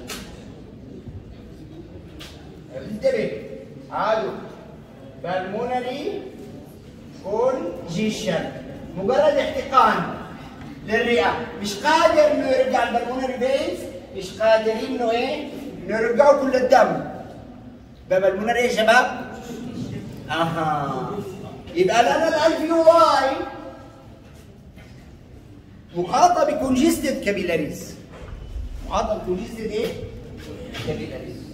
انتبه عادوا بالمونري كونجيشن مجرد احتقان للرئه مش قادر انه يرجع البلمونري فينز مش قادرين انه ايه؟ انه يرجعوا كل الدم باب المونري يا شباب اها يبقى لنا الالفيولاي محاطه بكونجستد كابيلاريز محاطه بكونجستد ايه؟ كابيلاريز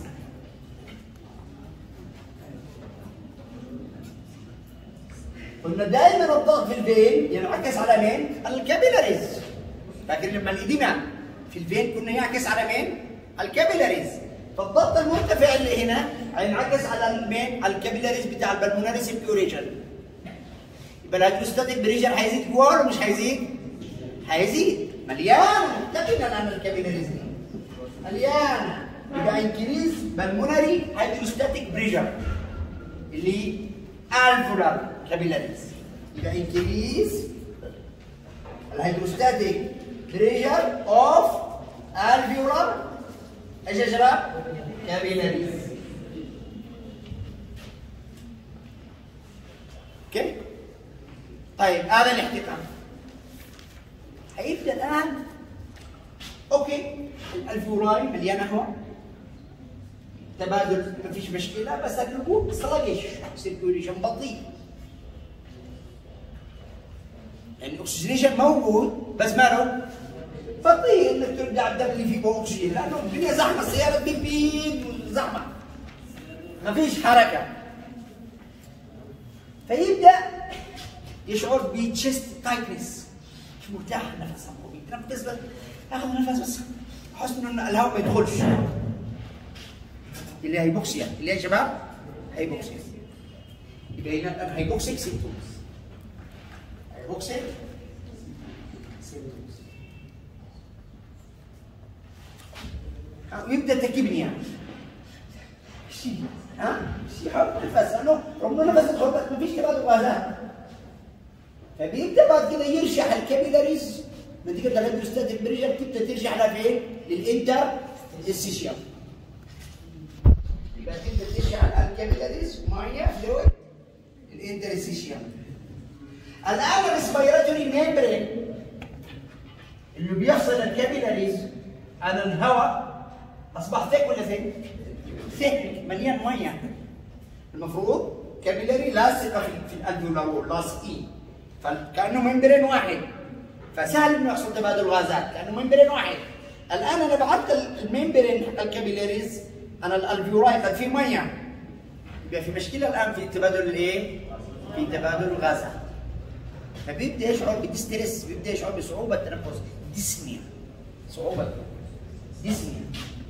قلنا دائما الضغط في الفين ينعكس على مين؟ الكابيلاريز لكن لما الإديمة في الفين كنا يعكس على مين؟ الكابيلاريز فالضغط المرتفع اللي هنا هينعكس على المين؟ الكابيلاريز بتاع البلمونري سيركيوليشن يبقى الهيدروستاتيك بريشر هيزيد جوه ولا مش هيزيد؟ هيزيد مليانه متقنه الان الكابيلاريز دي مليانه يبقى انكريز بالمونري هيدروستاتيك بريشر اللي الفولار كابيلاريز يبقى انكريز الهيدروستاتيك بريشر اوف الفيولار ايش يا شباب؟ كابيلاريز اوكي؟ طيب هذا الاحتقان هيبدا الان اوكي الفيولاي مليانه هواء تبادل ما فيش مشكله بس النبوغ سلقش سيركيوليشن بطيء يعني الاكسجينيشن موجود بس ما له بطيء انك ترجع الدم اللي فيه اكسجين لانه الدنيا زحمه السياره بيب بيب زحمه ما فيش حركه فيبدا يشعر بتشست تايتنس مش مرتاح نفسه بيتنفس بس ياخذ نفس بس يحس انه الهواء ما يدخلش اللي هي هيبوكسيا اللي هي يا شباب هيبوكسيا يبقى هنا الان هيبوكسيك سيمتومز هيبوكسيك سيمتومز ويبدا تكبنيا شيء ها شيء حب نفس لانه رغم نفس يدخل بس ما فيش تبادل غازات فبيبدا بعد كده يرشح الكابيلاريز نتيجه الهيدروستاتيك بريشر تبدا ترجع لفين؟ للانتر السيشيوم يبقى تبدا ترجع الكابيلاريز ميه فلويد الانتر السيشيوم الان الريسبيراتوري ميمبرين اللي بيفصل الكابيلاريز عن الهواء اصبح ثيك ولا ثيك؟ ثيك مليان ميه المفروض كابيلاري لاصقه في في الالفيولار لاصقين فكانه ممبرين واحد فسهل انه يحصل تبادل غازات لانه ممبرين واحد الان انا بعدت الممبرين حق الكابيلاريز انا الالفيولاي قد في ميه يبقى في مشكله الان في تبادل الايه؟ في تبادل الغازات فبيبدا يشعر بالستريس بيبدا يشعر بصعوبه التنفس ديسنيا صعوبه ديسنيا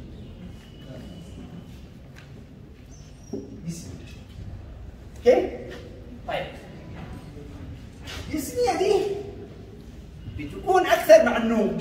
ديسنيا اوكي؟ طيب الديسنيا دي بتكون اكثر مع النوم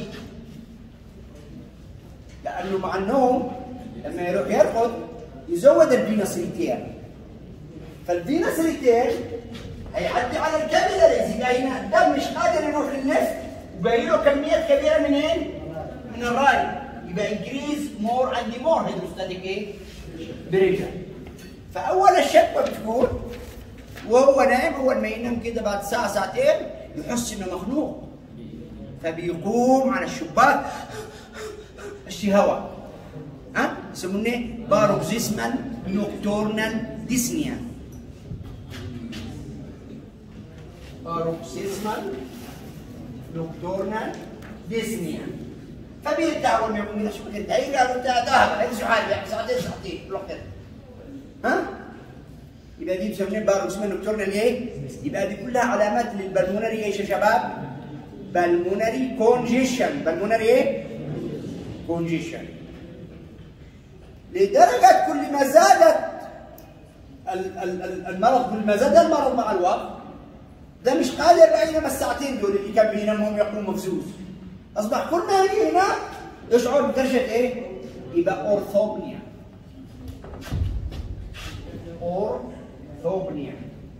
لانه مع النوم لما يروح يرقد يزود الفينوس ريتير فالفينوس ريتير هيعدي على الكابيلاريز يبقى هنا الدم مش قادر يروح للنفس وباقي له كميات كبيره منين؟ من الراي يبقى انكريز مور اند مور هيدروستاتيك ايه؟ بريشر فاول الشكوى بتكون وهو نايم اول ما ينام كده بعد ساعه ساعتين يحس انه مخنوق فبيقوم على الشباك اشي هواء ها يسمونه باروكسيسمال نوكتورنال ديسنيا باروكسيسمال نوكتورنال ديسنيا فبيرجع اول ما يقوم من الشباك انت هي قالوا انت ذهب هذه سؤال يعني ساعتين ساعتين روح كده ها يبقى دي بسميها باروكسيمال نوكتورنال ايه؟ يبقى دي كلها علامات للبلمونري ايش يا شباب؟ بالمونري كونجيشن بالمونري ايه؟ كونجيشن لدرجة كل ما زادت ال- ال- ال- المرض كل ما زاد المرض مع الوقت ده مش قادر بينما الساعتين دول اللي كان بينام هم يقوم مفزوز اصبح كل ما يجي هنا يشعر بدرجة ايه؟ يبقى اورثوبنيا اورثوبنيا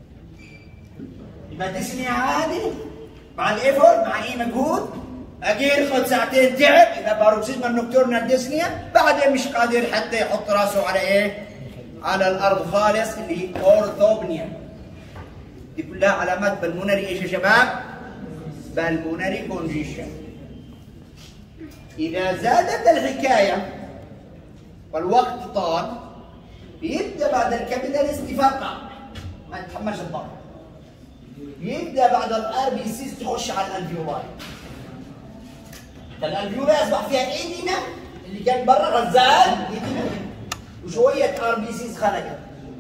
يبقى تسمية عادي مع الايفورت مع اي مجهود اجي يرقد ساعتين تعب يبقى باروكسيزمال نوكتورنال ديسنيا بعدين مش قادر حتى يحط راسه على ايه؟ على الارض خالص اللي هي اورثوبنيا دي كلها علامات بالمونري ايش يا شباب؟ بالمونري كونجيشن اذا زادت الحكايه والوقت طال بيبدا بعد الكابيلاريز تفرقع ما يتحملش الضغط بيبدا بعد الار بي سيز تخش على الالفيولاي فالالفيولاي اصبح فيها ايديما اللي كان برا غزال ايديما وشويه ار بي سيز خرجت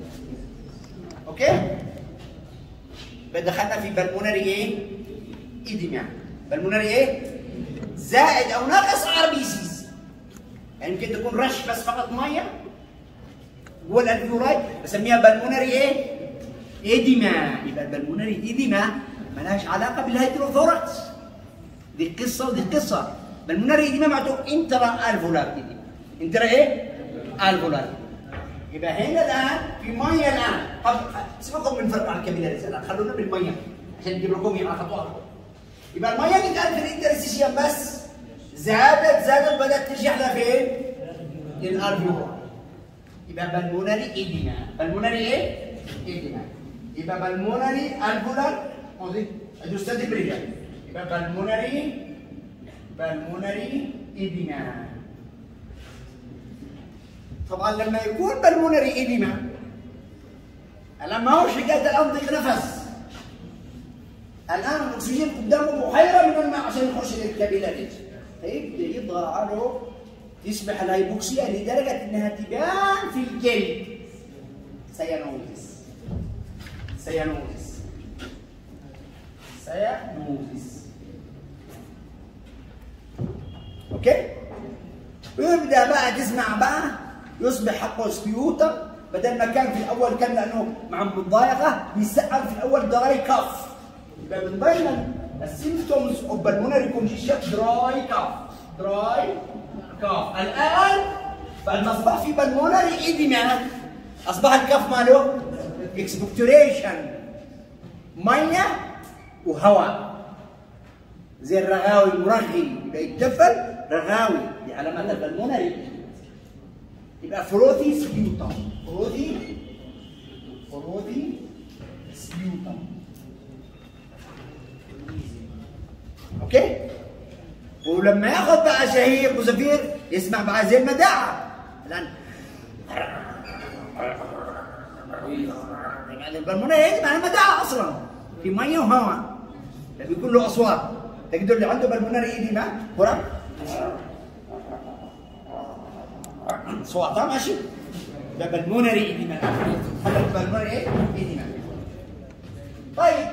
اوكي دخلنا في بالمونري ايه ايديما بالمونري ايه زائد او ناقص ار بي سيز يعني يمكن تكون رش بس فقط ميه جوه الالفيولاي بسميها بالمونري ايه ايديما يبقى البلمونري ايديما ملهاش علاقه بالهيدروثوركس دي قصه ودي قصه بالمونري ايديما معناته انترا الفولار ايديما انترا ايه؟ الفولار يبقى هنا الان في ميه الان طب سيبكم من فرق عن الكابيلاريز الان خلونا بالميه عشان نجيب لكم على خطوات يبقى الميه اللي كانت في الانترستيشن بس زادت زادت بدات ترجع لفين؟ للالفيولاي يبقى بالمونري ايديما بالمونري ايه؟ ايديما يبقى بالمونري الفولار قصدي ادوستاتيك بريجر يبقى بالمونري بالمونري ايديما طبعا لما يكون بالمونري ايديما الان ما هو حكايه الان ضيق نفس الان الاكسجين قدامه بحيره من الماء عشان يخش للكابيلاريز فيبدا يضغط عليه تصبح الهيبوكسيا لدرجه انها تبان في الجلد سيانوزس سيانوزس سيانوزس اوكي ويبدا بقى تسمع بقى يصبح حقه سبيوتر بدل ما كان في الاول كان لانه مع مضايقه بيسقف في الاول دراي كاف يبقى من ضمن السيمبتومز اوف بالمونري كونجيشن دراي كاف دراي كاف الان بعد ما اصبح في بالمونري ايديما اصبح الكف ماله اكسبكتوريشن ميه وهواء زي الرغاوي المرغي يبقى يتدفل رغاوي دي علامات البلمونري يبقى فروثي سبيوتم فروثي فروثي سبيوتم اوكي ولما ياخذ بقى شهيق وزفير يسمع بقى زي المداعة الان يعني البلمونري يجي معناها مداعة اصلا في ميه وهواء بيكون له اصوات تقدر اللي عنده بالمونري ايدي ما هو صوتها ماشي ده بالمونري ايدي ما هذا بالمونري ايه ايدي ما طيب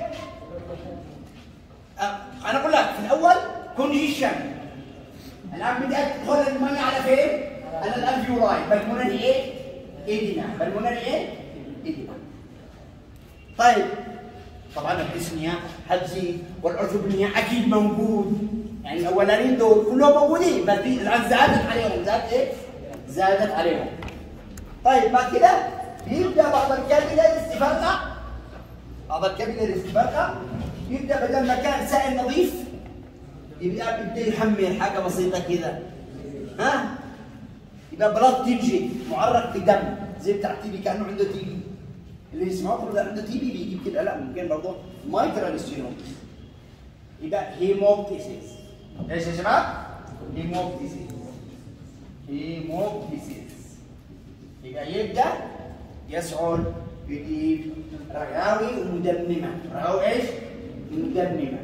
أه انا اقول لك في الاول كونجيشن الان بدات تدخل الميه على فين؟ على الالفيولاي بالمونري ايه؟ ايدينا بالمونري ايه؟ ايدينا طيب طبعا الديسنيا حبسي والارثوبنيا اكيد موجود يعني الاولانيين دول كلهم موجودين بس دي الان زادت عليهم زادت ايه؟ زادت عليهم طيب بعد كده يبدا بعض الكابيلاريز تفرقع بعض الكابيلاريز تفرقع يبدا بدل ما كان سائل نظيف يبقى بده يحمل حاجه بسيطه كده ها يبقى بلاد تيجي معرق بدم زي بتاع تي بي كانه عنده تي بي اللي يسمعوه ده عنده تي بي بيجيب كده لا ممكن برضه مايكرال ستينوم يبقى هيموبتيسيس ايش يا شباب؟ هيموبتيسيس هيموبتيسيس يبقى يبدا يشعر يجيب رغاوي ومدممه رغاوي ايش؟ مدممه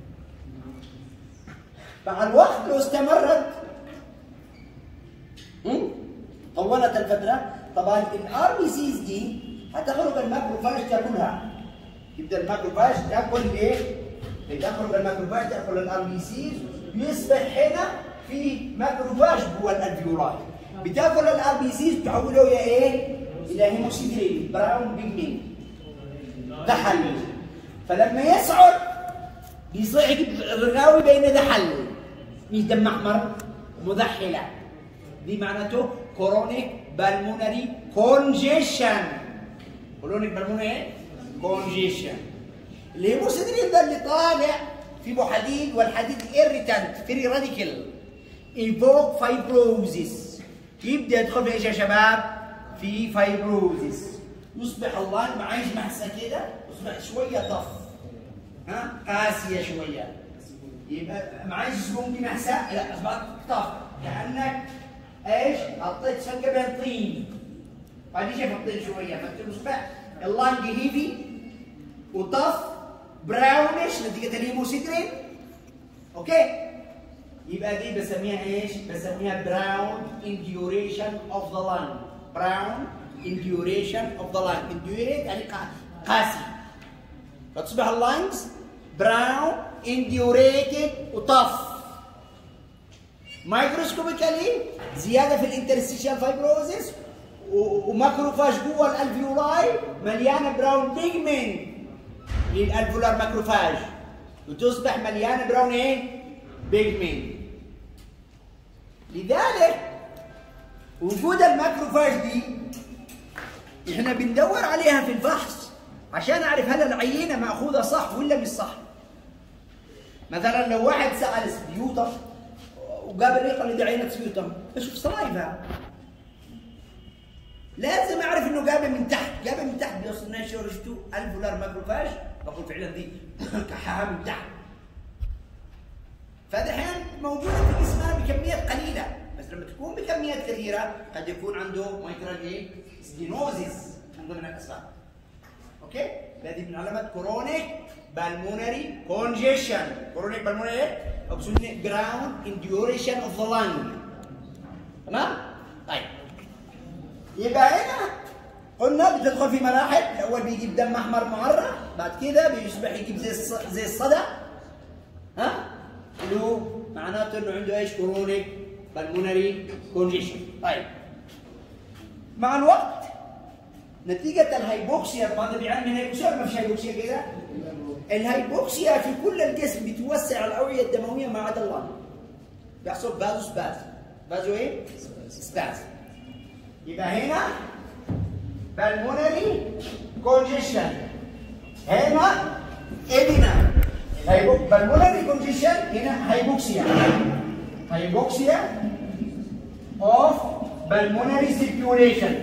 مع الوقت لو استمرت طولت الفتره طبعا الار بي سيز دي هتخرج الماكروفاج تاكلها يبدا الماكروفاج تاكل ايه؟ تخرج الماكروفاج تاكل الار بي سيز يصبح هنا في ماكروفاج جوا الالفيولاي بتاكل الار بي سيز تحوله الى ايه؟ الى هيموسيدرين براون بيجمنت دحل فلما يسعر بيصيح الرغاوي بين دحل مش دم احمر مذحله دي معناته كورونيك بالمونري كونجيشن كورونيك بالمونري كونجيشن الهيموسيدرين ده اللي طالع في حديد والحديد ايريتانت فري راديكال ايفوك فايبروزيس يبدا يدخل في ايش يا شباب؟ في فايبروزيس يصبح الله معايش محسه كده يصبح شويه طف ها قاسيه شويه يبقى معايش سبونجي محسه لا اصبحت طف كانك ايش؟ حطيت سنقه بين طين بعدين شايف الطين شويه فتصبح اللانج هيفي وطف براونش نتيجه الهيموسيدرين اوكي يبقى دي بسميها ايش؟ بسميها براون induration of the lung براون induration of the lung indurate يعني قا- قاسي فتصبح اللانجز براون indurated وطف مايكروسكوبيكالي زياده في الانترستيشال فايبروزيس وماكروفاج جوه الالفيولاي مليانه براون بيجمنت للالفولار ماكروفاج وتصبح مليانه براون ايه؟ بيجمنت لذلك وجود الماكروفاج دي احنا بندور عليها في الفحص عشان اعرف هل العينه ماخوذه صح ولا مش صح مثلا لو واحد سال سبيوتر وقابل لي قال لي دي عينه سبيوتر بشوف سلايفا لازم اعرف انه جابه من تحت جابه من تحت بيوصل ناشر شفتوا الفولار ماكروفاج بقول فعلا دي كحها من تحت فدحين موجوده في جسمها بكميات قليله بس لما تكون بكميات كثيره قد يكون عنده مايكرال ايه؟ ستينوزيس من ضمن الاسباب اوكي هذه من علامات كرونيك بالمونري كونجيشن كرونيك بالمونري او بسميه جراوند انديوريشن اوف ذا لانج تمام طيب يبقى هنا قلنا بتدخل في مراحل الاول بيجيب دم احمر معرة بعد كده بيصبح يجيب زي الص- زي الصدى ها اللي هو معناته انه عنده ايش كرونيك بالمونري كونجيشن طيب مع الوقت نتيجة الهايبوكسيا طبعا ده بيعاني من هايبوكسيا ولا ما فيش هايبوكسيا كده؟ الهايبوكسيا في كل الجسم بتوسع الأوعية الدموية ما عدا اللنج بيحصل بازو سباز بازو ايه؟ سباز يبقى هنا بالمونري كونجيشن هنا ادينا بالمونري كونجيشن هنا هايبوكسيا هايبوكسيا اوف بالمونري سيركيوليشن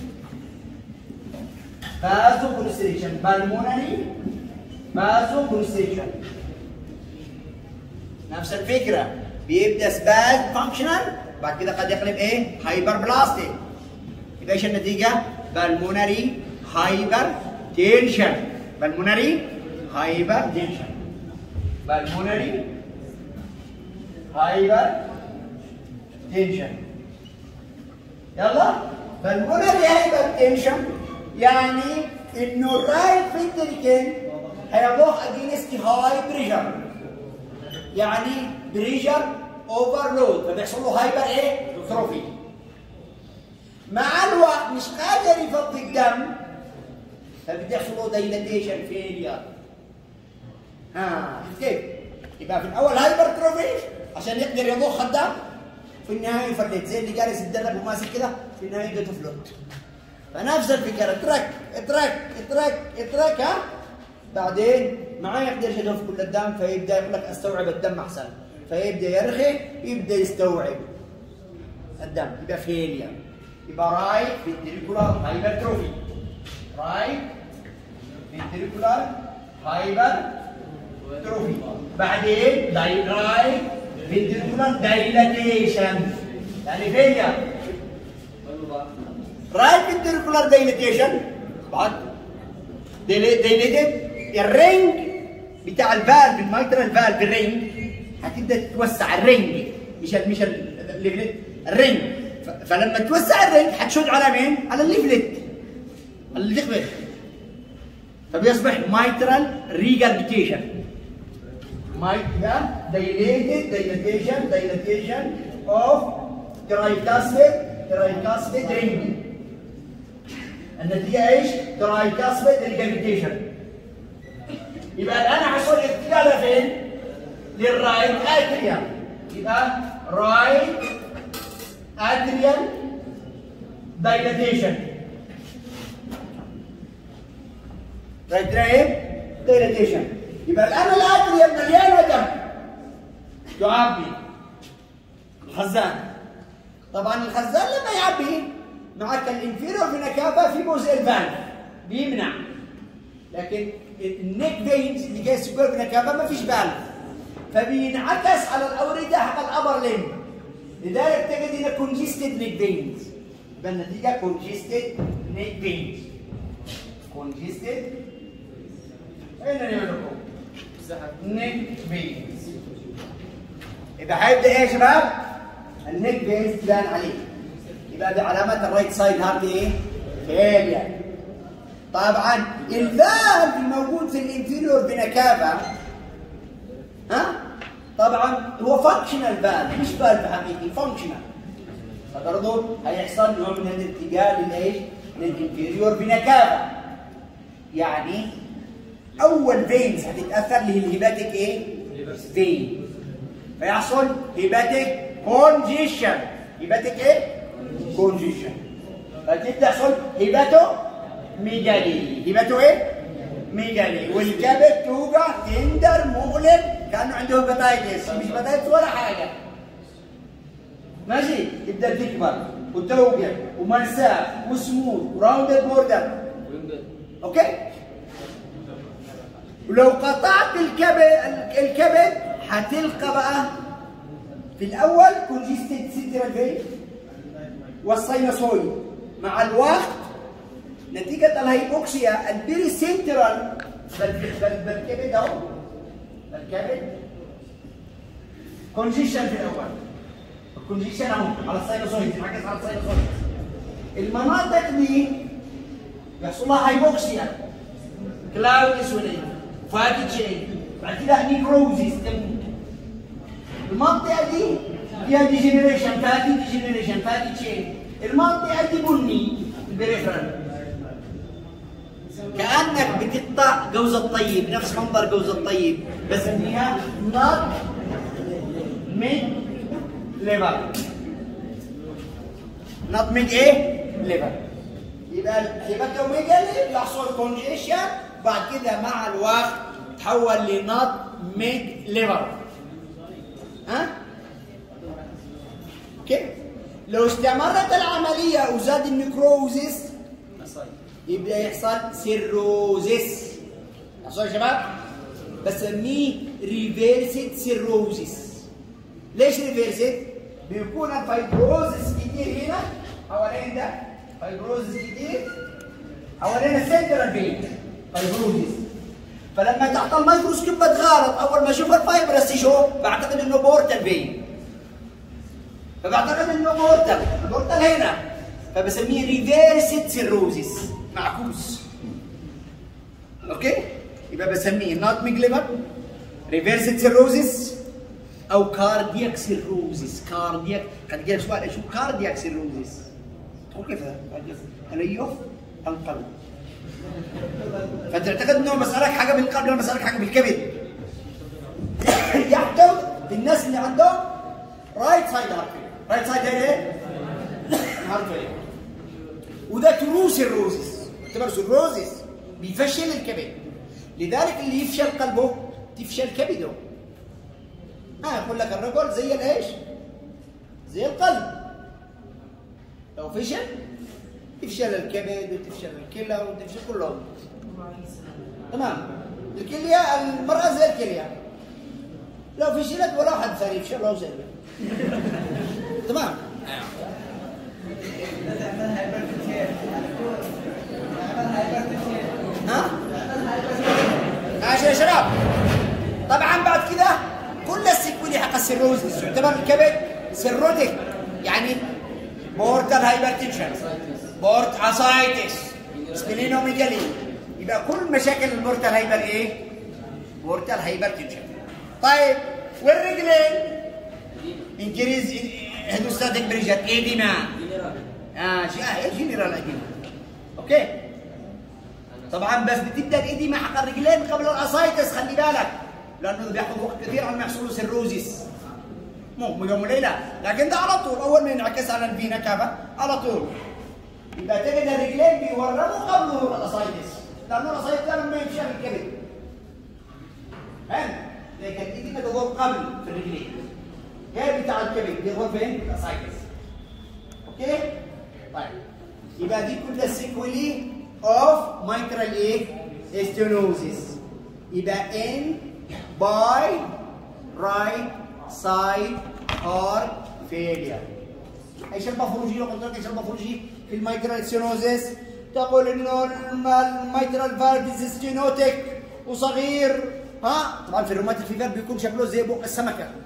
vasoconstriction pulmonary vasoconstriction نفس الفكره بيبدا سباز فانكشنال بعد كده قد يقلب ايه هايبر بلاستيك يبقى ايش النتيجه بالمونري هايبر تنشن بالمونري هايبر تنشن بالمونري هايبر تنشن يلا بالمونري هايبر تنشن يعني انه الرايت فنتريكل هيضخ اجينست هاي بريشر يعني بريشر اوفرلود فبيحصل له هايبر ايه؟ تروفي مع الوقت مش قادر يفضي الدم فبده يحصل له دايلاتيشن فيلير ها كيف؟ يبقى في الاول هايبر تروفي عشان يقدر يضخ الدم في النهايه يفلت زي اللي جالس يتدرب وماسك كده في النهايه يبدا تفلت فنفس الفكره اترك اترك اترك اترك ها بعدين ما يقدرش يدف كل الدم فيبدا يقول لك استوعب الدم احسن فيبدا يرخي يبدا يستوعب الدم يبقى فيليا يبقى رايت فينتريكولار هايبرتروفي رايت فينتريكولار هايبر تروفي بعدين داي رايت فينتريكولار دايلاتيشن يعني فيليا رايت فينتريكولار دايليتيشن بعد دايليتد الرينج بتاع الفالف الميترال فالف الرينج هتبدا تتوسع الرينج مش ال مش ال- الليفلت الرينج ف- فلما توسع الرينج هتشد على مين؟ على الليفلت على الليفلت فبيصبح ميترال ريجاربيتيشن مايترال دايليتد دايليتيشن دايليتيشن اوف ترايكاسميد ترايكاسميد رينج النتيجه ايش؟ ترايكاسميد ريجاربيتيشن يبقى الان حصل اتجاه فين؟ للرايت اتريال يبقى رايت اتريال دايلاتيشن رايت ايه؟ دايلاتيشن يبقى الان الاتريال مليانه دم يعبي الخزان طبعا الخزان لما يعبي معك الانفيرور في نكافه في جزء الفالف بيمنع لكن النيك فينز اللي جاي سكوير في نكافه ما فيش فالف فبينعكس على الاورده حق الابر لين لذلك تجد هنا كونجستد نيك فينز يبقى النتيجه كونجستد نيك فينز كونجستد اين نعمل لكم؟ نيك فينز يبقى هيبدا ايه يا شباب؟ النيك فينز تبان عليه يبقى بعلامات الرايت سايد هارت ايه؟ فيلير طبعا الفالف الموجود في الانفيريور فينا كافا ها؟ طبعا هو فانكشنال فالف مش فالف حقيقي فانكشنال فبرضه هيحصل نوع من الاتجاه للايش؟ للانفيريور فينا كافا يعني اول فينز هتتاثر اللي هي الهيباتيك ايه؟ فين فيحصل هيباتيك كونجيشن هيباتيك ايه؟ كونجيشن فتبدا يحصل هيباتو ميجالي هيباتو ايه؟ ميجالي والكبد توجع تندر مؤلم كانه عنده هيباتايتس مش هيباتايتس ولا حاجه ماشي تبدا تكبر وتوجع ومرساه وسموث وراوندد بوردر اوكي ولو قطعت الكبد الكبد هتلقى بقى في الاول كونجستد سيترال فين والسينوسويد مع الوقت نتيجة الهيبوكسيا البيري سنترال بالكبد اهو بالكبد كونجيشن في الاول الكونجيشن اهو على السينوسويد ركز على السينوسويد المناطق دي يحصل لها هايبوكسيا كلاود اسودين فاتي تشين بعد كده نيكروزيس تموت المنطقه دي فيها ديجنريشن فاتي ديجنريشن فاتي تشين المنطقه دي بني البريفرال كانك بتقطع جوز الطيب نفس منظر جوز الطيب بس فيها نار ميد ليفر نطمج ايه؟ ليفر يبقى الهيباتوميجالي بيحصل كونجيشن بعد كده مع الوقت تحول لنط ميج ليفر ها؟ اوكي؟ لو استمرت العملية وزاد النكروزيس يبدأ يحصل سيروزيس يحصل يا شباب؟ بسميه ريفيرسد سيروزيس ليش ريفيرسد؟ بيكون الفايبروزس كتير هنا حوالين ده فايبروزس كتير حوالين السنترال فين فايبروزس فلما تحت الميكروسكوب بتغلط اول ما اشوف الفايبرس تشو بعتقد انه بورتال فين فبعتقد انه بورتال بورتال هنا فبسميه ريفيرسد سيروزس معكوس اوكي يبقى بسميه نوت ميجليفر ريفيرسد سيروزس او كاردياك سيروزس كاردياك قد جاء سؤال شو كاردياك سيروزس تقول كيف تليف القلب فتعتقد انه مسألة حاجة بالقلب ولا مسألة حاجة بالكبد يحتوي الناس اللي عندهم رايت سايد هارت رايت سايد ايه؟ هارت وده ترو سيروزس يعتبر سيروزس بيفشل الكبد لذلك اللي يفشل قلبه تفشل كبده ها يقول لك الرجل زي الايش؟ زي القلب لو فشل تفشل الكبد وتفشل الكلى وتفشل كلهم تمام الكلية المرأة زي الكلية لو فشلت ولا حد ثاني يفشل له زي تمام ها؟ ماشي يا شباب طبعا بعد كده كل السيكولي حق السيروزس يعتبر الكبد سيروتيك يعني بورتال هايبرتنشن بورت اسايتس سبلينوميجالي يبقى كل مشاكل البورتال هايبر ايه؟ بورتال هايبرتنشن طيب والرجلين انكريز هيدوستاتيك بريشر ايديما اه شيء جنرال ايديما اوكي طبعا بس بتبدا الايديما حق الرجلين قبل الاسايتس خلي بالك لانه بياخذ وقت كثير على ما يحصل له سيروزيس مو من يوم وليله لكن ده على طول اول ما ينعكس على الفينا كافا على طول يبقى تجد الرجلين بيورموا قبل ظهور الاسايتس لانه الاسايتس ده لما يمشي الكبد فاهم؟ لكن الايد ما تظهر قبل في الرجلين غير بتاع الكبد بيظهر فين؟ في الاسايتس اوكي؟ طيب يبقى دي كلها سيكولي اوف مايكرال ايه؟ استينوزيس يبقى ان باي رايت سايد هارت فيلير ايش الباثولوجي لو قلت لك ايش الباثولوجي في المايترال سينوزيس تقول انه المايترال فالف ستينوتيك وصغير ها طبعا في الروماتيك فيفر بيكون شكله زي بوق السمكه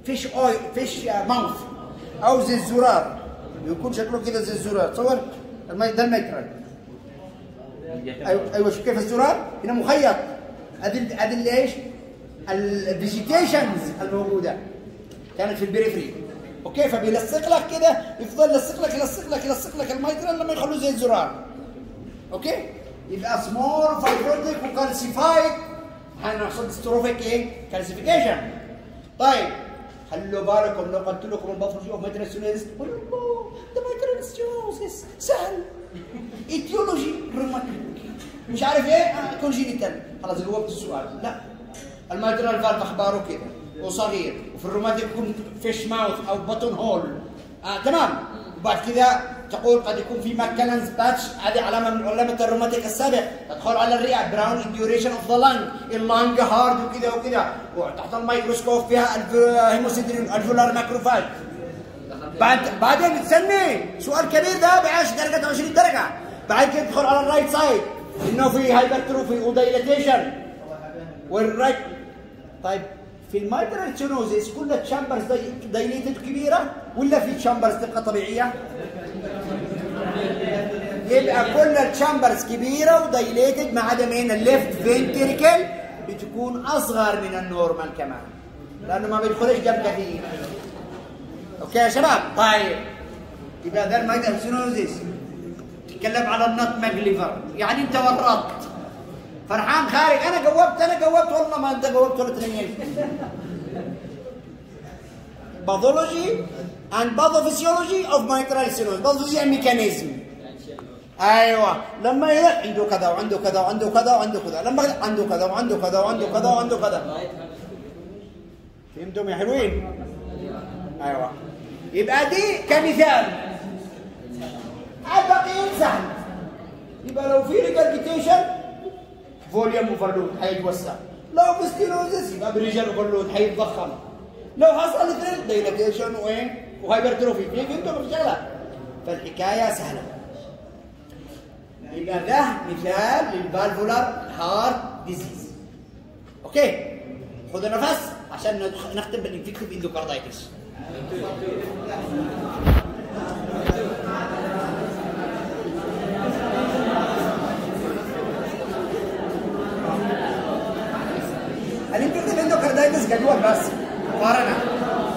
فيش اوي فيش ماوث او زي الزرار يكون شكله كده زي الزرار تصور المي ده الميترال ايوه ايوه شوف كيف الزرار هنا مخيط ادي ادي اللي ايش الفيجيتيشنز الموجوده كانت في البريفري اوكي فبيلصق لك كده يفضل يلصق لك يلصق لك يلصق لك الميترال لما يخلوه زي الزرار اوكي يبقى سمول فايبروتيك وكالسيفايد هنحصل ستروفيك ايه كالسيفيكيشن طيب خلوا بالكم لو قلت لكم الباثولوجي اوف ميترال قولوا الله ده ميترال سهل ايتيولوجي روماتيك مش عارف ايه آه كونجينيتال خلاص جاوبت السؤال لا الميترال فالف اخباره كده وصغير وفي الروماتيك يكون فيش ماوث او بطن هول آه تمام وبعد كده تقول قد يكون في ماكلنز باتش هذه علامه من علامه الروماتيك السابق تدخل على الرئه براون انديوريشن اوف ذا لانج اللانج هارد وكذا وكذا وتحت الميكروسكوب فيها الهيموسيدرين الفولار ماكروفاج بعد بعدين تسمي سؤال كبير ده ب 10 درجه 20 درجه بعد كده تدخل على الرايت سايد انه في هايبرتروفي ودايليتيشن والرايت طيب في المايترال تشينوزيس كل التشامبرز دايليتد كبيره ولا في تشامبرز تبقى طبيعيه؟ يبقى كل التشامبرز كبيره ودايليتد ما عدا مين الليفت فينتريكل بتكون اصغر من النورمال كمان لانه ما بيدخلش دم كثير اوكي يا شباب طيب يبقى ده المايترال تشينوزيس تتكلم على النط ماجليفر يعني انت ورطت فرحان خارج انا جاوبت انا جاوبت والله ما انت جاوبت ولا تنين باثولوجي and pathophysiology of mitral stenosis باثولوجي and mechanism ايوه لما يلاقي عنده كذا وعنده كذا وعنده كذا وعنده كذا لما يلاقي عنده كذا وعنده كذا وعنده كذا وعنده كذا فهمتم يا حلوين؟ ايوه يبقى دي كمثال الباقيين سهل يبقى لو في ريجرجيتيشن فوليوم اوفرلود حيتوسع لو في ستينوزس يبقى بريجر اوفرلود حيتضخم لو حصل ثريد دايلاتيشن وايه وهايبرتروفي في فهمتوا في شغله فالحكايه سهله يبقى ده مثال للفالفولار هارت ديزيز اوكي خذ نفس عشان ندخ- نختم بالانفكتيف اندوكاردايتس الانفكتيف اندوكاردايتس جدول بس مقارنه